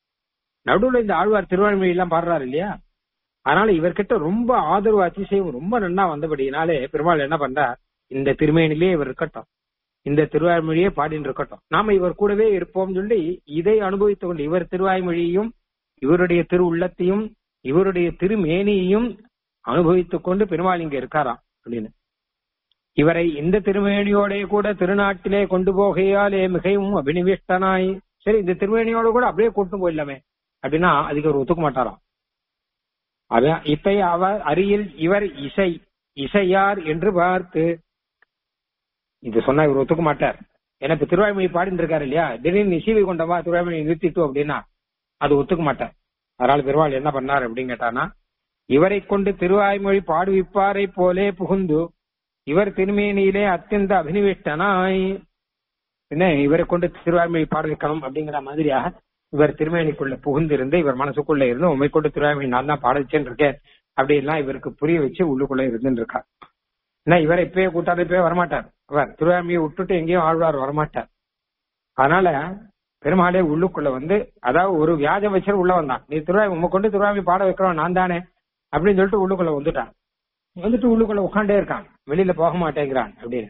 நடுவுல இந்த ஆழ்வார் திருவாழ்மொழி எல்லாம் பாடுறாரு இல்லையா அதனால இவர்கிட்ட ரொம்ப ஆதரவு அதிசயம் ரொம்ப நன்னா வந்தபடினாலே பெருமாள் என்ன பண்றார் இந்த திருமேனிலே இவர் இருக்கட்டும் இந்த திருவாய்மொழியே பாடின்னு இருக்கட்டும் நாம இவர் கூடவே இருப்போம் சொல்லி இதை அனுபவித்துக் கொண்டு இவர் திருவாய்மொழியையும் இவருடைய திரு உள்ளத்தையும் இவருடைய திருமேனியையும் அனுபவித்துக் கொண்டு பெருமாள் இங்க இருக்காராம் அப்படின்னு இவரை இந்த திருமேனியோட கூட திருநாட்டிலே கொண்டு போகையாலே மிகவும் அபினிவிஷ்டனாய் சரி இந்த திருமேனியோட கூட அப்படியே கூட்டு போயிடலாமே அப்படின்னா அதுக்கு அவர் ஒத்துக்க மாட்டாராம் அதான் இத்தை அவர் அருகில் இவர் இசை இசையார் என்று பார்த்து இது சொன்னா இவர் ஒத்துக்க மாட்டார் ஏன்னா இப்ப திருவாய்மொழி பாடிட்டு இருக்காரு இல்லையா திடீர்னு நிசீவை கொண்டவா திருவாய்மொழி நிறுத்திட்டு அப்படின்னா அது ஒத்துக்க மாட்டார் அதனால பெருமாள் என்ன பண்ணார் அப்படின்னு கேட்டானா இவரை கொண்டு திருவாய்மொழி பாடுவிப்பாரை போலே புகுந்து இவர் திருமேனியிலே அத்தியந்த அபினிவிஷ்டனாய் என்ன இவரை கொண்டு திருவாய்மொழி பாட வைக்கணும் அப்படிங்கிற மாதிரியாக இவர் திருமேனிக்குள்ள புகுந்து இருந்து இவர் மனசுக்குள்ள இருந்து உண்மை கொண்டு திருவாய்மொழி நான் தான் பாட வச்சேன்னு இருக்கேன் அப்படி எல்லாம் இவருக்கு புரிய வச்சு உள்ளுக்குள்ள இருந்துட்டு இருக்கார் ஏன்னா இவரை இப்பயே கூட்டாரு இப்பயே வரமாட்டார் அவர் திருவாய்மையை விட்டுட்டு எங்கேயும் ஆழ்வார் வரமாட்டார் அதனால பெருமாளே உள்ளுக்குள்ள வந்து அதாவது ஒரு வியாஜ வச்சர் உள்ள வந்தான் நீ திருவாய் உங்க கொண்டு திருவாய்மை பாட வைக்கிறோம் நான் தானே அப்படின்னு சொல்லிட்டு உள்ளுக்குள்ள வந்துட்டான் வந்துட்டு உள்ளுக்குள்ள உட்காண்டே இருக்கான் வெளியில போக மாட்டேங்கிறான் அப்படின்னு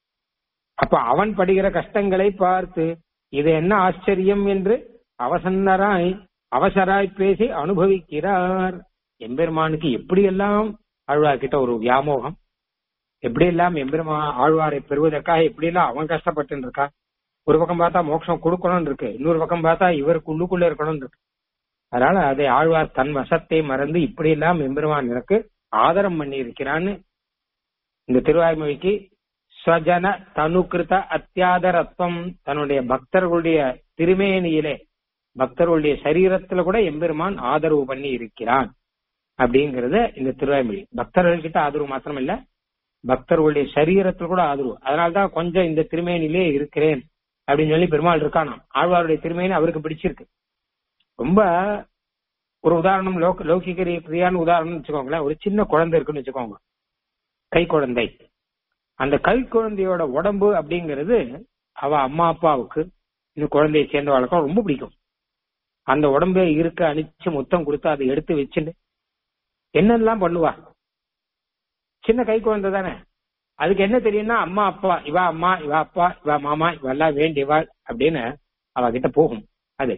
அப்ப அவன் படுகிற கஷ்டங்களை பார்த்து இது என்ன ஆச்சரியம் என்று அவசன்னராய் அவசராய் பேசி அனுபவிக்கிறார் எம்பெருமானுக்கு எப்படியெல்லாம் ஆழ்வார் கிட்ட ஒரு வியாமோகம் எப்படியெல்லாம் எம்பெருமா ஆழ்வாரை பெறுவதற்காக எப்படியெல்லாம் அவன் கஷ்டப்பட்டு இருக்கா ஒரு பக்கம் பார்த்தா மோட்சம் கொடுக்கணும்னு இருக்கு இன்னொரு பக்கம் பார்த்தா இவருக்கு உள்ளுக்குள்ள இருக்கணும்னு இருக்கு அதனால அதை ஆழ்வார் தன் வசத்தை மறந்து இப்படியெல்லாம் எம்பெருமான் எனக்கு ஆதரம் பண்ணி இருக்கிறான்னு இந்த திருவாய்மொழிக்கு ஸ்வஜன தனுகிருத அத்தியாதரத்துவம் தன்னுடைய பக்தர்களுடைய திருமேனியிலே பக்தர்களுடைய சரீரத்துல கூட எம்பெருமான் ஆதரவு பண்ணி இருக்கிறான் அப்படிங்கறது இந்த திருவாய்மொழி பக்தர்கள் கிட்ட ஆதரவு மாத்திரம் இல்ல பக்தர்களுடைய சரீரத்துல கூட ஆதரவு அதனால்தான் கொஞ்சம் இந்த திருமேனிலே இருக்கிறேன் அப்படின்னு சொல்லி பெருமாள் இருக்கானாம் ஆழ்வாருடைய திருமேனி அவருக்கு பிடிச்சிருக்கு ரொம்ப ஒரு உதாரணம் லோக லௌகிக ரீதியான உதாரணம் வச்சுக்கோங்களேன் ஒரு சின்ன குழந்தை இருக்குன்னு வச்சுக்கோங்க கை குழந்தை அந்த கை குழந்தையோட உடம்பு அப்படிங்கிறது அவ அம்மா அப்பாவுக்கு இந்த குழந்தையை சேர்ந்தவளுக்கும் ரொம்ப பிடிக்கும் அந்த உடம்பு இருக்க அணிச்சு முத்தம் கொடுத்து அதை எடுத்து வச்சுட்டு என்னெல்லாம் பண்ணுவா சின்ன கை குழந்தை தானே அதுக்கு என்ன தெரியும்னா அம்மா அப்பா இவ அம்மா இவ அப்பா இவ மாமா இவெல்லாம் வேண்டியவாள் அப்படின்னு அவ கிட்ட போகும் அது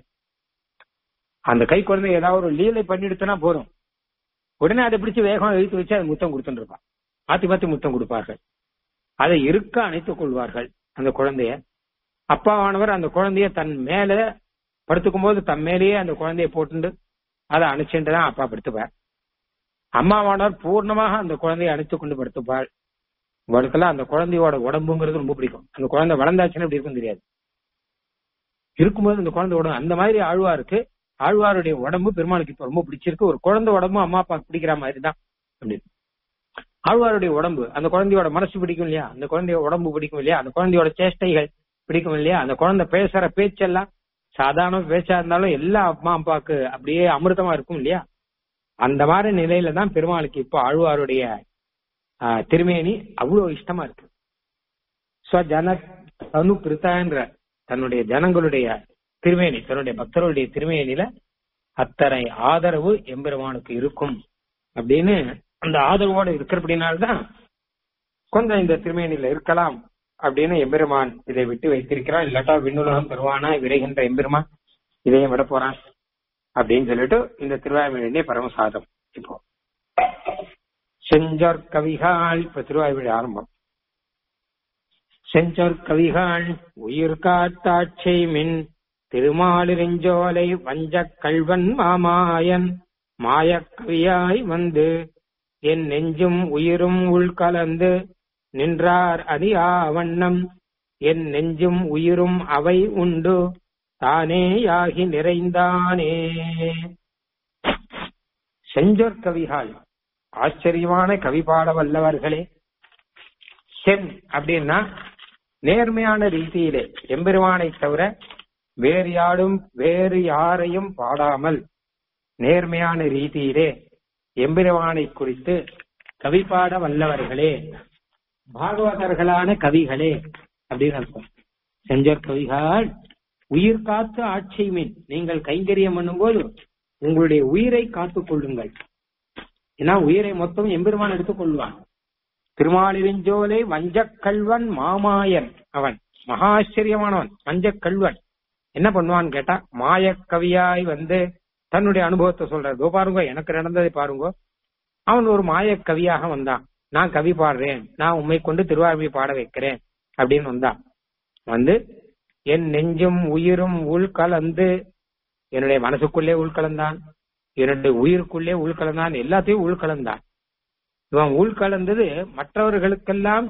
அந்த கை குழந்தை ஏதாவது ஒரு லீலை பண்ணிடுச்சுன்னா போதும் உடனே அதை பிடிச்சு வேகம் இழுத்து வச்சு அது முத்தம் கொடுத்துட்டு இருப்பான் மாத்தி மாத்தி முத்தம் கொடுப்பார்கள் அதை இருக்க அணைத்துக் கொள்வார்கள் அந்த குழந்தைய அப்பாவானவர் அந்த குழந்தைய தன் மேல படுத்துக்கும் போது தம்மேலேயே அந்த குழந்தையை போட்டுண்டு அதை அணைச்சுட்டு தான் அப்பா படுத்துப்பார் அம்மாவானவர் பூர்ணமாக அந்த குழந்தையை அணைத்து கொண்டு படுத்துப்பாள் உங்களுக்கெல்லாம் அந்த குழந்தையோட உடம்புங்கிறது ரொம்ப பிடிக்கும் அந்த குழந்தை வளர்ந்தாச்சுன்னா எப்படி இருக்கும் தெரியாது இருக்கும்போது அந்த குழந்தை உடம்பு அந்த மாதிரி ஆழ்வாருக்கு ஆழ்வாருடைய உடம்பு பெருமாளுக்கு இப்ப ரொம்ப பிடிச்சிருக்கு ஒரு குழந்தை உடம்பும் அம்மா அப்பா பிடிக்கிற மாதிரி தான் அப்படின்னு ஆழ்வாருடைய உடம்பு அந்த குழந்தையோட மனசு பிடிக்கும் இல்லையா அந்த குழந்தையோட உடம்பு பிடிக்கும் இல்லையா அந்த குழந்தையோட சேஷ்டைகள் பிடிக்கும் இல்லையா அந்த குழந்தை பேசுற பேச்செல்லாம் சாதாரண பேச்சா இருந்தாலும் எல்லா அம்மா அப்பாவுக்கு அப்படியே அமிர்தமா இருக்கும் இல்லையா அந்த மாதிரி நிலையில தான் பெருமாளுக்கு இப்போ ஆழ்வாருடைய ஆஹ், திருமேனி அவ்வளவு இஷ்டமா இருக்கு ஸ்வஜன தனு கிருத்தான்ற தன்னுடைய ஜனங்களுடைய திருமேனி தன்னுடைய பக்தர்களுடைய திருமேனில அத்தனை ஆதரவு எம்பெருமானுக்கு இருக்கும் அப்படின்னு அந்த ஆதரவோட இருக்கிறபடினால்தான் கொஞ்சம் இந்த திருமேனியில இருக்கலாம் அப்படின்னு எம்பெருமான் இதை விட்டு வைத்திருக்கிறான் இல்லாட்டா விண்ணுலகம் பெறுவானா விரைகின்ற எம்பெருமான் இதையும் விட போறான் அப்படின்னு சொல்லிட்டு இந்த திருவாய்மொழியே பரமசாதம் இப்போ செஞ்சொற் கவிகால் இப்ப திருவாய்மொழி ஆரம்பம் செஞ்சொற் கவிகால் உயிர் காத்தாட்சி மின் திருமாலிருஞ்சோலை வஞ்சக் கள்வன் மாமாயன் மாயக் கவியாய் வந்து என் நெஞ்சும் உயிரும் உள்கலந்து நின்றார் அறியா வண்ணம் என் நெஞ்சும் உயிரும் அவை உண்டு தானேயாகி நிறைந்தானே செஞ்சொற் கவிகால் ஆச்சரியமான கவி பாட வல்லவர்களே செம் அப்படின்னா நேர்மையான ரீதியிலே எம்பெருமானை தவிர வேறு யாரும் வேறு யாரையும் பாடாமல் நேர்மையான ரீதியிலே எம்பெருமானை குறித்து கவி பாட வல்லவர்களே பாகவதர்களான கவிகளே அப்படின்னு அர்த்தம் செஞ்சோர் கவிகள் உயிர் காத்து ஆட்சி மீன் நீங்கள் கைங்கரியம் பண்ணும்போது உங்களுடைய உயிரை காத்துக் கொள்ளுங்கள் ஏன்னா உயிரை மொத்தம் எம்பெருமான் எடுத்துக் கொள்வான் திருமாலிருஞ்சோலை வஞ்சக் கல்வன் மாமாயன் அவன் மகா ஆச்சரியமானவன் வஞ்சக் கல்வன் என்ன பண்ணுவான்னு கேட்டா மாயக் கவியாய் வந்து தன்னுடைய அனுபவத்தை சொல்றாரு "இதோ பாருங்க எனக்கு நடந்ததை பாருங்க அவன் ஒரு மாயக் கவியாக வந்தான் நான் கவி பாடுறேன் நான் உண்மை கொண்டு திருவாரூரை பாட வைக்கிறேன் அப்படின்னு வந்தான் வந்து என் நெஞ்சும் உயிரும் உள்கலந்து என்னுடைய மனசுக்குள்ளே உள்கலந்தான் என்னுடைய உயிருக்குள்ளே உள்கலந்தான் எல்லாத்தையும் உள்கலந்தான் இவன் உள்கலந்தது மற்றவர்களுக்கெல்லாம்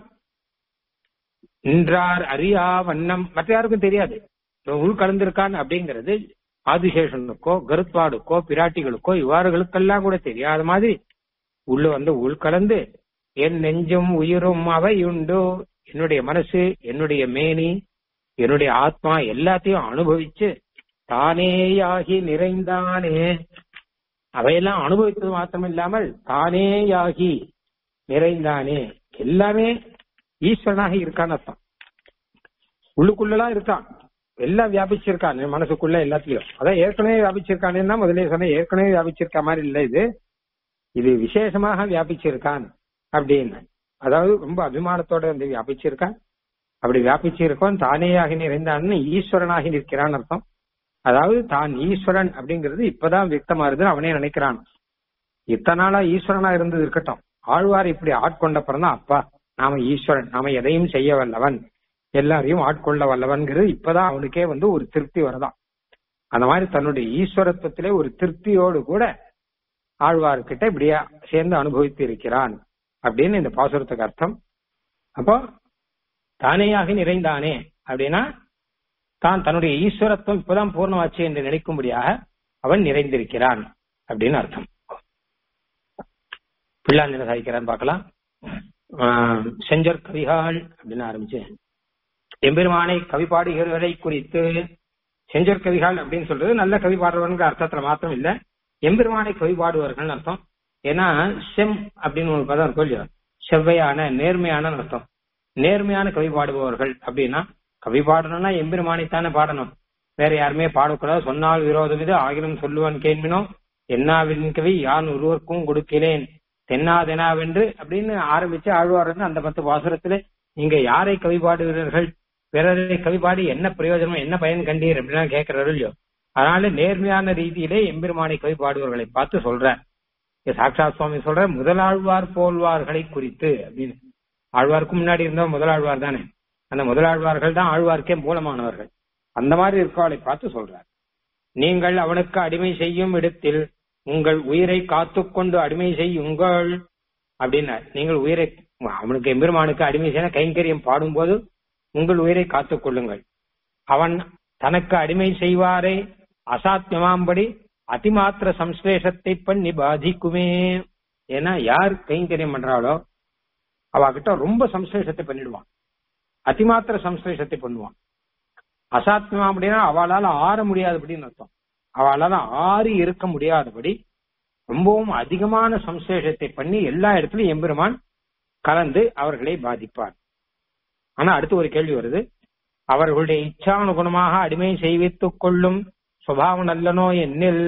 நின்றார் அறியா வண்ணம் மற்ற யாருக்கும் தெரியாது இவன் உள்கலந்திருக்கான் அப்படிங்கிறது ஆதிசேஷனுக்கோ கருத்வாடுக்கோ பிராட்டிகளுக்கோ இவ்வாறுகளுக்கெல்லாம் கூட தெரியாத மாதிரி உள்ள வந்து உள்கலந்து என் நெஞ்சும் உயிரும் அவை உண்டு என்னுடைய மனசு என்னுடைய மேனி என்னுடைய ஆத்மா எல்லாத்தையும் அனுபவிச்சு தானேயாகி நிறைந்தானே அவையெல்லாம் அனுபவித்தது மாத்திரம் இல்லாமல் தானேயாகி நிறைந்தானே எல்லாமே ஈஸ்வரனாக இருக்கான்னு அர்த்தம் உள்ளுக்குள்ளலாம் இருக்கான் எல்லாம் வியாபிச்சிருக்கான் என் மனசுக்குள்ள எல்லாத்துலயும் அதான் ஏற்கனவே வியாபிச்சிருக்கானேன்னா முதலே சொன்ன ஏற்கனவே வியாபிச்சிருக்க மாதிரி இல்ல இது இது விசேஷமாக வியாபிச்சிருக்கான் அப்படின்னு அதாவது ரொம்ப அபிமானத்தோட வந்து வியாபிச்சிருக்கான் அப்படி வியாபிச்சிருக்கோம் தானேயாகி நிறைந்தான்னு ஈஸ்வரனாகி நிற்கிறான் அர்த்தம் அதாவது தான் ஈஸ்வரன் அப்படிங்கிறது இப்பதான் வியக்தமாறுதுன்னு அவனே நினைக்கிறான் இத்தனை நாளா ஈஸ்வரனா இருந்தது இருக்கட்டும் ஆழ்வார் இப்படி ஆட்கொண்ட தான் அப்பா நாம ஈஸ்வரன் நாம எதையும் செய்ய வல்லவன் எல்லாரையும் ஆட்கொள்ள வல்லவன்கிறது இப்பதான் அவனுக்கே வந்து ஒரு திருப்தி வரதான் அந்த மாதிரி தன்னுடைய ஈஸ்வரத்துவத்திலே ஒரு திருப்தியோடு கூட ஆழ்வார்கிட்ட இப்படியா சேர்ந்து அனுபவித்து இருக்கிறான் அப்படின்னு இந்த பாசுரத்துக்கு அர்த்தம் அப்போ தானேயாக நிறைந்தானே அப்படின்னா தான் தன்னுடைய ஈஸ்வரத்துவம் இப்பதான் பூர்ணமாச்சு என்று நினைக்கும்படியாக அவன் நிறைந்திருக்கிறான் அப்படின்னு அர்த்தம் பிள்ளான் என்ன சாதிக்கிறான்னு பார்க்கலாம் ஆஹ் செஞ்சொற் கவிகால் அப்படின்னு ஆரம்பிச்சு எம்பெருமானை கவி பாடுகிறவரை குறித்து செஞ்சொற் கவிகால் அப்படின்னு சொல்றது நல்ல கவி பாடுறவனுக்கு அர்த்தத்துல மாத்திரம் இல்ல எம்பெருமானை கவி பாடுவார்கள் அர்த்தம் ஏன்னா செம் அப்படின்னு ஒரு பதம் இருக்கும் இல்லையா செவ்வையான நேர்மையான அர்த்தம் நேர்மையான கவி பாடுபவர்கள் அப்படின்னா கவி பாடணும்னா எம்பெருமானைத்தானே பாடணும் வேற யாருமே பாடக்கூடாது சொன்னால் விரோதம் இது ஆகிலும் சொல்லுவன் கேள்வினோ என்னாவின் கவி யான் ஒருவருக்கும் கொடுக்கிறேன் தென்னாதெனாவென்று அப்படின்னு ஆரம்பிச்சு ஆழ்வார் வந்து அந்த பத்து பாசுரத்துல நீங்க யாரை கவி பாடுகிறீர்கள் பிறரை கவி பாடி என்ன பிரயோஜனம் என்ன பயன் கண்டீர் அப்படின்னா கேட்கிறாரு இல்லையோ அதனால நேர்மையான ரீதியிலே எம்பெருமானை கவி பாடுபவர்களை பார்த்து சொல்ற சாட்சாத் சுவாமி சொல்ற முதலாழ்வார் போல்வார்களை குறித்து அப்படின்னு ஆழ்வாருக்கு முன்னாடி இருந்த முதலாழ்வார் தானே அந்த முதலாழ்வார்கள் தான் ஆழ்வார்க்கே மூலமானவர்கள் அந்த மாதிரி இருக்கவளை பார்த்து சொல்றார் நீங்கள் அவனுக்கு அடிமை செய்யும் இடத்தில் உங்கள் உயிரை காத்துக்கொண்டு அடிமை செய்யுங்கள் அப்படின்னார் நீங்கள் உயிரை அவனுக்கு எம்பெருமானுக்கு அடிமை செய்ய கைங்கரியம் பாடும்போது உங்கள் உயிரை காத்துக் கொள்ளுங்கள் அவன் தனக்கு அடிமை செய்வாரே அசாத்தியமாம்படி அதிமாத்திர சம்ஸ்லேஷத்தை பண்ணி பாதிக்குமே ஏன்னா யார் கைங்கரியம் பண்றாளோ அவகிட்ட ரொம்ப சம்ஸ்லேஷத்தை பண்ணிடுவான் அதிமாத்திர சம்ஸ்லேஷத்தை பண்ணுவான் அசாத்தியமா அப்படின்னா அவளால ஆற முடியாதபடின்னு அர்த்தம் அவளால ஆறி இருக்க முடியாதபடி ரொம்பவும் அதிகமான சம்சேஷத்தை பண்ணி எல்லா இடத்துலயும் எம்பெருமான் கலந்து அவர்களை பாதிப்பார் ஆனா அடுத்து ஒரு கேள்வி வருது அவர்களுடைய இச்சானுகுணமாக அடிமை செய்வித்துக் கொள்ளும் சுபாவம் நல்லனோ என்னில்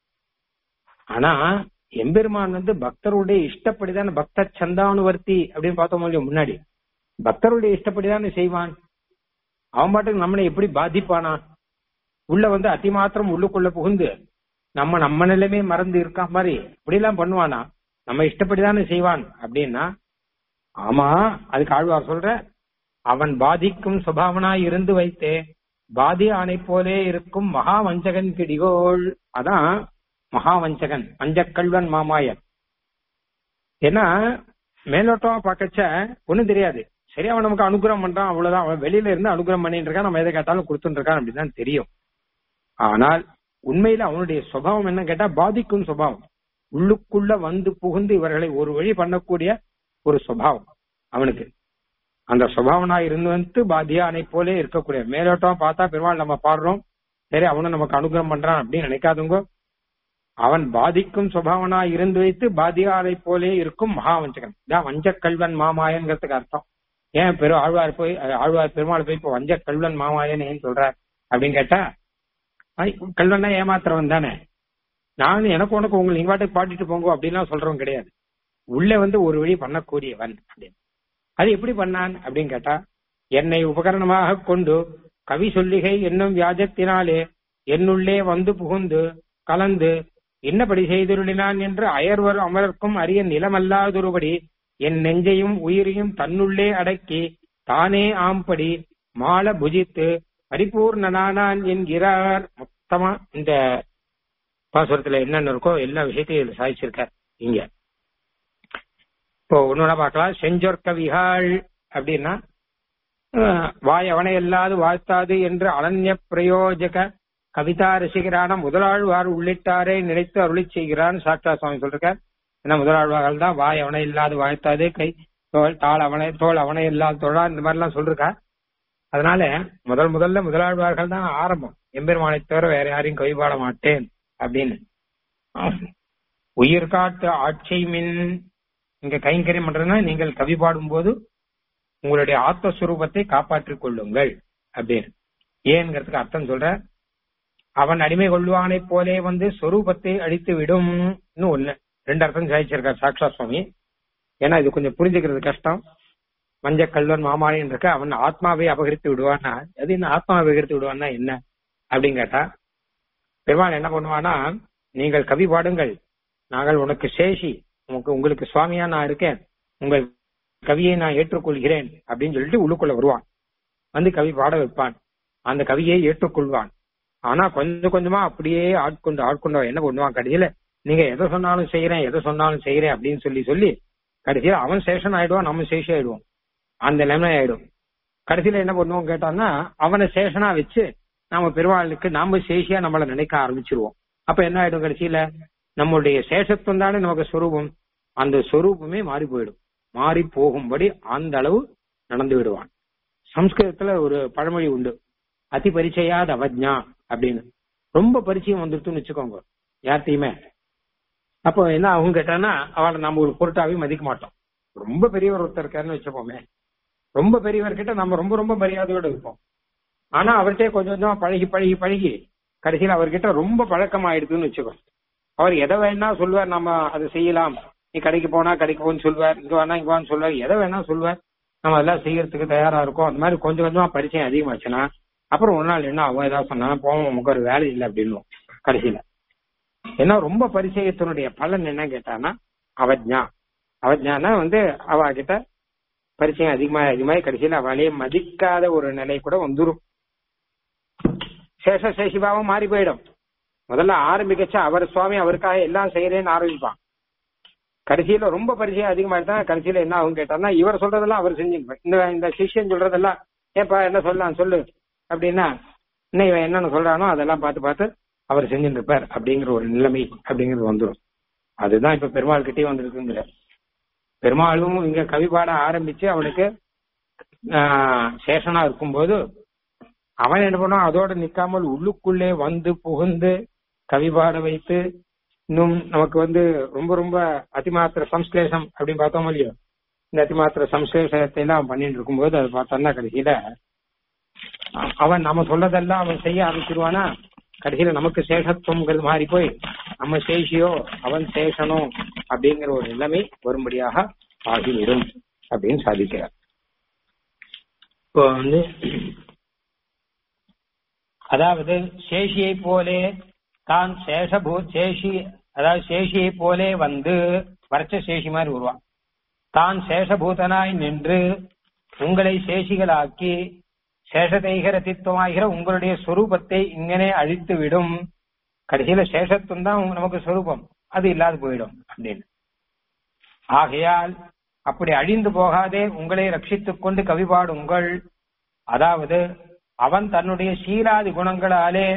ஆனா எம்பெருமான் வந்து பக்தருடைய இஷ்டப்படிதான பக்த சந்தானுவர்த்தி அப்படின்னு பார்த்தோம் இல்லையா முன்னாடி பக்தருடைய இஷ்டப்படிதானே செய்வான் அவன் பாட்டுக்கு நம்மளை எப்படி பாதிப்பானா உள்ள வந்து அதிமாத்திரம் உள்ளுக்குள்ள புகுந்து நம்ம நம்ம நிலைமே மறந்து இருக்கா மாதிரி இப்படி எல்லாம் பண்ணுவானா நம்ம இஷ்டப்படிதானே செய்வான் அப்படின்னா ஆமா அதுக்கு ஆழ்வார் சொல்ற அவன் பாதிக்கும் சுபாவனாய் இருந்து வைத்தே பாதி ஆணை போலே இருக்கும் மகா வஞ்சகன் கிடிகோள் அதான் மகா வஞ்சகன் வஞ்சக்கல்வன் மாமாயன் ஏன்னா மேலோட்டமா பார்க்கச்ச ஒண்ணும் தெரியாது சரி அவன் நமக்கு அனுகிரகம் பண்றான் அவ்வளவுதான் அவன் வெளியில இருந்து அனுகிரகம் பண்ணிட்டு இருக்கான் நம்ம எதை கேட்டாலும் கொடுத்துட்டு இருக்கான் அப்படின்னு தான் தெரியும் ஆனால் உண்மையில அவனுடைய சுபாவம் என்ன கேட்டா பாதிக்கும் சுபாவம் உள்ளுக்குள்ள வந்து புகுந்து இவர்களை ஒரு வழி பண்ணக்கூடிய ஒரு சுபாவம் அவனுக்கு அந்த சுபாவனா இருந்து வந்து பாதியானை போலே இருக்கக்கூடிய மேலோட்டம் பார்த்தா பெருமாள் நம்ம பாடுறோம் சரி அவனும் நமக்கு அனுகிரகம் பண்றான் அப்படின்னு நினைக்காதுங்க அவன் பாதிக்கும் சுபாவனா இருந்து வைத்து பாதியாரை போலே இருக்கும் மகாவஞ்சகன் இதான் வஞ்சக்கல்வன் மாமாயன்கிறதுக்கு அர்த்தம் ஏன் பெரு ஆழ்வார் போய் ஆழ்வார் பெருமாள் போய் இப்போ வஞ்சக்கல்வன் மாமாயன் ஏன் சொல்றார் அப்படின்னு கேட்டா கல்வன்னா ஏமாத்துறவன் தானே நானும் எனக்கு உனக்கு உங்களை நீங்க பாட்டுக்கு பாடிட்டு போங்க அப்படின்லாம் சொல்றவன் கிடையாது உள்ள வந்து ஒரு வழி பண்ணக்கூடியவன் அப்படின்னு அது எப்படி பண்ணான் அப்படின்னு கேட்டா என்னை உபகரணமாக கொண்டு கவி சொல்லிகை என்னும் வியாஜத்தினாலே என்னுள்ளே வந்து புகுந்து கலந்து என்னபடி செய்துருளினான் என்று அயர்வர் அமரர்க்கும் அரிய நிலமல்லாதொருபடி என் நெஞ்சையும் உயிரையும் தன்னுள்ளே அடக்கி தானே ஆம்படி மால புஜித்து பரிபூர்ணனானான் என்கிறார் மொத்தமா இந்த பாசுரத்துல என்னென்ன இருக்கோ எல்லா விஷயத்தையும் சாதிச்சிருக்கார் இங்க இப்போ ஒன்னு பார்க்கலாம் செஞ்சொற்க விகாள் அப்படின்னா வாய் அவனை அல்லாது வாழ்த்தாது என்று அனன்ய பிரயோஜக கவிதா ரசிகரான முதலாழ்வார் உள்ளிட்டாரே நினைத்து அருளி செய்கிறான் சாட்சா சுவாமி சொல்றார் ஏன்னா முதலாழ்வார்கள் தான் வாய் அவனை இல்லாது வாழ்த்தாது கை தோல் தாள் அவனை தோல் அவனை இல்லாத தொழா இந்த மாதிரி எல்லாம் சொல்லிருக்கா அதனால முதல் முதல்ல முதலாழ்வார்கள் தான் ஆரம்பம் எம்பெருமானை தவிர வேற யாரையும் கவிபாட மாட்டேன் அப்படின்னு உயிர் காட்டு ஆட்சி மின் இங்க கைங்கரியம் பண்றதுன்னா நீங்கள் கவி பாடும் போது உங்களுடைய ஆத்மஸ்வரூபத்தை காப்பாற்றிக் கொள்ளுங்கள் அப்படின்னு ஏன்ங்கிறதுக்கு அர்த்தம் சொல்ற அவன் அடிமை கொள்வானை போலே வந்து சொரூபத்தை அழித்து விடும் ஒண்ணு ரெண்டு அர்த்தம் சாதிச்சிருக்கார் சாக்ஷா சுவாமி ஏன்னா இது கொஞ்சம் புரிஞ்சுக்கிறது கஷ்டம் மஞ்ச கல்வன் மாமாயன் இருக்க அவன் ஆத்மாவை அபகரித்து விடுவானா அது என்ன ஆத்மாவை அபகரித்து விடுவான்னா என்ன அப்படின்னு கேட்டா பெருமாள் என்ன பண்ணுவானா நீங்கள் கவி பாடுங்கள் நாங்கள் உனக்கு சேஷி உனக்கு உங்களுக்கு சுவாமியா நான் இருக்கேன் உங்கள் கவியை நான் ஏற்றுக்கொள்கிறேன் அப்படின்னு சொல்லிட்டு உள்ளுக்குள்ள வருவான் வந்து கவி பாட வைப்பான் அந்த கவியை ஏற்றுக்கொள்வான் ஆனா கொஞ்சம் கொஞ்சமா அப்படியே ஆட்கொண்டு ஆட்கொண்டு என்ன பண்ணுவான் கடைசியில நீங்க எதை சொன்னாலும் செய்யறேன் எதை சொன்னாலும் செய்யறேன் அப்படின்னு சொல்லி சொல்லி கடைசியில அவன் சேஷன் ஆயிடுவான் நம்ம சேஷி ஆயிடுவோம் அந்த நிலைமை ஆயிடும் கடைசியில என்ன பண்ணுவோம் கேட்டான்னா அவனை சேஷனா வச்சு நாம பெருவாளுக்கு நாம சேஷியா நம்மள நினைக்க ஆரம்பிச்சிருவோம் அப்ப என்ன ஆயிடும் கடைசியில நம்மளுடைய சேஷத்துவம் தானே நமக்கு சொரூபம் அந்த சொரூபமே மாறி போயிடும் மாறி போகும்படி அந்த அளவு நடந்து விடுவான் சம்ஸ்கிருதத்துல ஒரு பழமொழி உண்டு அதி பரிச்சயாத அவஜ்ஞா அப்படின்னு ரொம்ப பரிச்சயம் வந்துருச்சுன்னு வச்சுக்கோங்க யார்த்தையுமே அப்போ என்ன ஆகும் கேட்டான்னா அவளை நம்ம ஒரு பொருட்டாவே மதிக்க மாட்டோம் ரொம்ப பெரியவர் ஒருத்தர் இருக்காருன்னு வச்சுப்போமே ரொம்ப பெரியவர்கிட்ட நம்ம ரொம்ப ரொம்ப மரியாதையோட இருப்போம் ஆனா அவர்கிட்ட கொஞ்சம் கொஞ்சமா பழகி பழகி பழகி கடைசியில் அவர்கிட்ட ரொம்ப பழக்கம் ஆயிடுதுன்னு வச்சுக்கோ அவர் எதை வேணா சொல்லுவார் நம்ம அதை செய்யலாம் நீ கடைக்கு போனா கடைக்கு போன்னு சொல்லுவார் இங்க வேணா இங்க வான்னு சொல்லுவார் எதை வேணா சொல்லுவார் நம்ம அதெல்லாம் செய்யறதுக்கு தயாரா இருக்கோம் அந்த மாதிரி கொஞ்சம் கொஞ்சமா பரிச்சயம் அதிகமாச்சுன்னா அப்புறம் ஒரு நாள் என்ன அவன் ஏதாவது சொன்னா போவோம் நமக்கு ஒரு வேலை இல்லை அப்படின்னு கடைசியில ஏன்னா ரொம்ப பரிச்சயத்தினுடைய பலன் என்ன கேட்டான்னா அவஜ்ஞா அவஜ்ஞானா வந்து அவ கிட்ட பரிச்சயம் அதிகமா அதிகமாக கடைசியில அவளையே மதிக்காத ஒரு நிலை கூட வந்துரும் சேஷ சேஷிபாவம் மாறி போயிடும் முதல்ல ஆரம்பிக்கச்சா அவர் சுவாமி அவருக்காக எல்லாம் செய்யறேன்னு ஆரம்பிப்பான் கடைசியில ரொம்ப பரிச்சயம் அதிகமாயிட்டா கடைசியில என்ன ஆகும் கேட்டார்னா இவர் சொல்றதெல்லாம் அவர் செஞ்சுருப்பார் இந்த இந்த சிஷ்யன் சொல்றதெல்லாம் ஏப்பா என்ன சொல்லலாம் சொல்லு அப்படின்னா இன்னும் இவன் என்னென்ன சொல்றானோ அதெல்லாம் பார்த்து பார்த்து அவர் செஞ்சுட்டு இருப்பார் அப்படிங்கிற ஒரு நிலைமை அப்படிங்கிறது வந்துடும் அதுதான் இப்ப பெருமாள் கிட்டே வந்திருக்குங்கிற பெருமாளும் இங்க கவி பாட ஆரம்பிச்சு அவனுக்கு ஆஹ், சேஷனா இருக்கும்போது அவன் என்ன பண்ணுவான் அதோட நிக்காமல் உள்ளுக்குள்ளே வந்து புகுந்து கவி பாட வைத்து இன்னும் நமக்கு வந்து ரொம்ப ரொம்ப அதிமாத்திர சம்ஸ்லேஷம் அப்படின்னு பார்த்தோம் இல்லையோ இந்த அதிமாத்திர சம்ஸ்லேஷத்தை எல்லாம் அவன் பண்ணிட்டு இருக்கும்போது அதை பார்த்தோம்னா கடைசியில அ- அவன் நம்ம சொல்லதெல்லாம் அவன் செய்ய ஆரம்பிச்சிருவானா கடைசியில நமக்கு சேஷத்துவங்கிறது மாறி போய் நம்ம சேஷியோ அவன் சேஷனோ அப்படிங்கிற ஒரு நிலைமை வரும்படியாக ஆகிவிடும் அப்படின்னு சாதிக்கிறார் இப்போ வந்து அதாவது சேஷியை போலே தான் சேஷபூ சேஷி அதாவது சேஷியை போலே வந்து வரைச்ச சேஷி மாதிரி வருவான் தான் சேஷபூதனாய் நின்று உங்களை சேஷிகளாக்கி சேஷதைகர தித்துவமாகிற உங்களுடைய சொரூபத்தை இங்கனே அழித்து விடும் கடைசியில சேஷத்துவம் தான் உங்க- நமக்கு சொரூபம் அது இல்லாது போயிடும் அப்படின்னு ஆகையால் அப்படி அழிந்து போகாதே உங்களை ரட்சித்துக் கொண்டு கவி பாடுங்கள் அதாவது அவன் தன்னுடைய சீராதி குணங்களாலே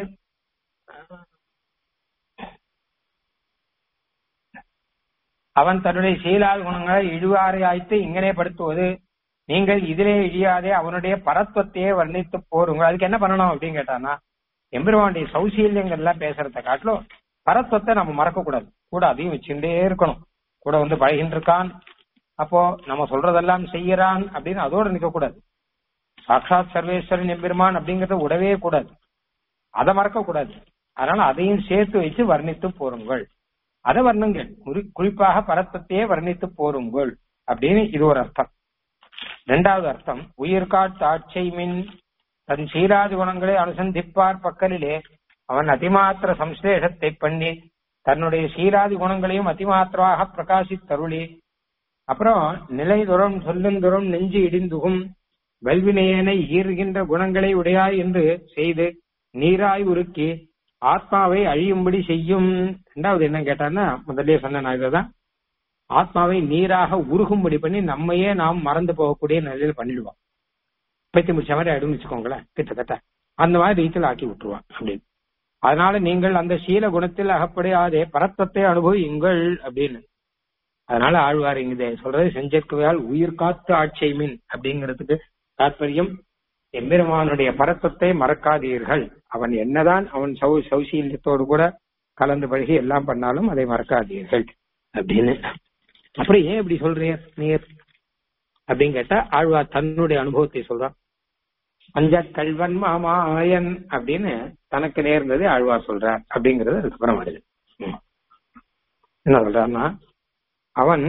அவன் தன்னுடைய சீலாதி குணங்களை இழுவாரை ஆய்த்து இங்கனே படுத்துவது நீங்கள் இதிலே இழியாதே அவனுடைய பரத்வத்தையே வர்ணித்து போருங்க அதுக்கு என்ன பண்ணணும் அப்படின்னு கேட்டானா எம்பெருமானுடைய சௌசீல்யங்கள் எல்லாம் பேசுறத காட்டிலும் பரத்வத்தை நம்ம மறக்க கூடாது கூட அதையும் வச்சுட்டே இருக்கணும் கூட வந்து பழகின்னு இருக்கான் அப்போ நம்ம சொல்றதெல்லாம் செய்யறான் அப்படின்னு அதோட நிக்க கூடாது சாட்சாத் சர்வேஸ்வரன் எம்பெருமான் அப்படிங்கறத விடவே கூடாது அதை மறக்க கூடாது அதனால அதையும் சேர்த்து வச்சு வர்ணித்து போருங்கள் அதை வர்ணுங்கள் குறி- குறிப்பாக பரத்தத்தையே வர்ணித்து போருங்கள் அப்படின்னு இது ஒரு அர்த்தம் இரண்டாவது அர்த்தம் உயிர்காட்டு ஆட்சை மின் தன் சீராதி குணங்களை அனுசந்திப்பார் பக்கலிலே அவன் அதிமாத்திர சம்ஸ்லேஷத்தை பண்ணி தன்னுடைய சீராதி குணங்களையும் அதிமாத்திரமாக பிரகாசித்தருளி அப்புறம் நிலைதுறம் சொல்லுந்துறம் நெஞ்சு இடிந்துகும் வல்வினையனை ஈறுகின்ற குணங்களை உடையாய் என்று செய்து நீராய் உருக்கி ஆத்மாவை அழியும்படி செய்யும் ரெண்டாவது என்ன கேட்டான்னா முதல்லயே சொன்ன நான் இதான் ஆத்மாவை நீராக உருகும்படி பண்ணி நம்மையே நாம் மறந்து போகக்கூடிய நிலையில பண்ணிடுவான் பைத்தியம் முடிச்ச மாதிரி ஆயிடும் வச்சுக்கோங்களேன் கிட்டத்தட்ட அந்த மாதிரி ரீதியில் ஆக்கி விட்டுருவான் அப்படின்னு அதனால நீங்கள் அந்த சீல குணத்தில் அகப்படையாதே பரத்தத்தை அனுபவியுங்கள் அப்படின்னு அதனால ஆழ்வார் இங்க சொல்றது செஞ்சற்குவையால் உயிர் காத்து ஆட்சை மின் அப்படிங்கிறதுக்கு தாற்பயம் எம்பெருமானுடைய பரத்தத்தை மறக்காதீர்கள் அவன் என்னதான் அவன் சௌ சௌசீல்யத்தோடு கூட கலந்து பழகி எல்லாம் பண்ணாலும் அதை மறக்காதீர்கள் அப்படின்னு அப்புறம் ஏன் இப்படி சொல்றீர் நீர் அப்படின்னு கேட்டா ஆழ்வார் தன்னுடைய அனுபவத்தை சொல்றான் பஞ்ச கல்வன் மாமாயன் அப்படின்னு தனக்கு நேர்ந்தது ஆழ்வார் சொல்றார் அப்படிங்கறது அதுக்கப்புறம் வருது ம். என்ன சொல்றான்னா அவன்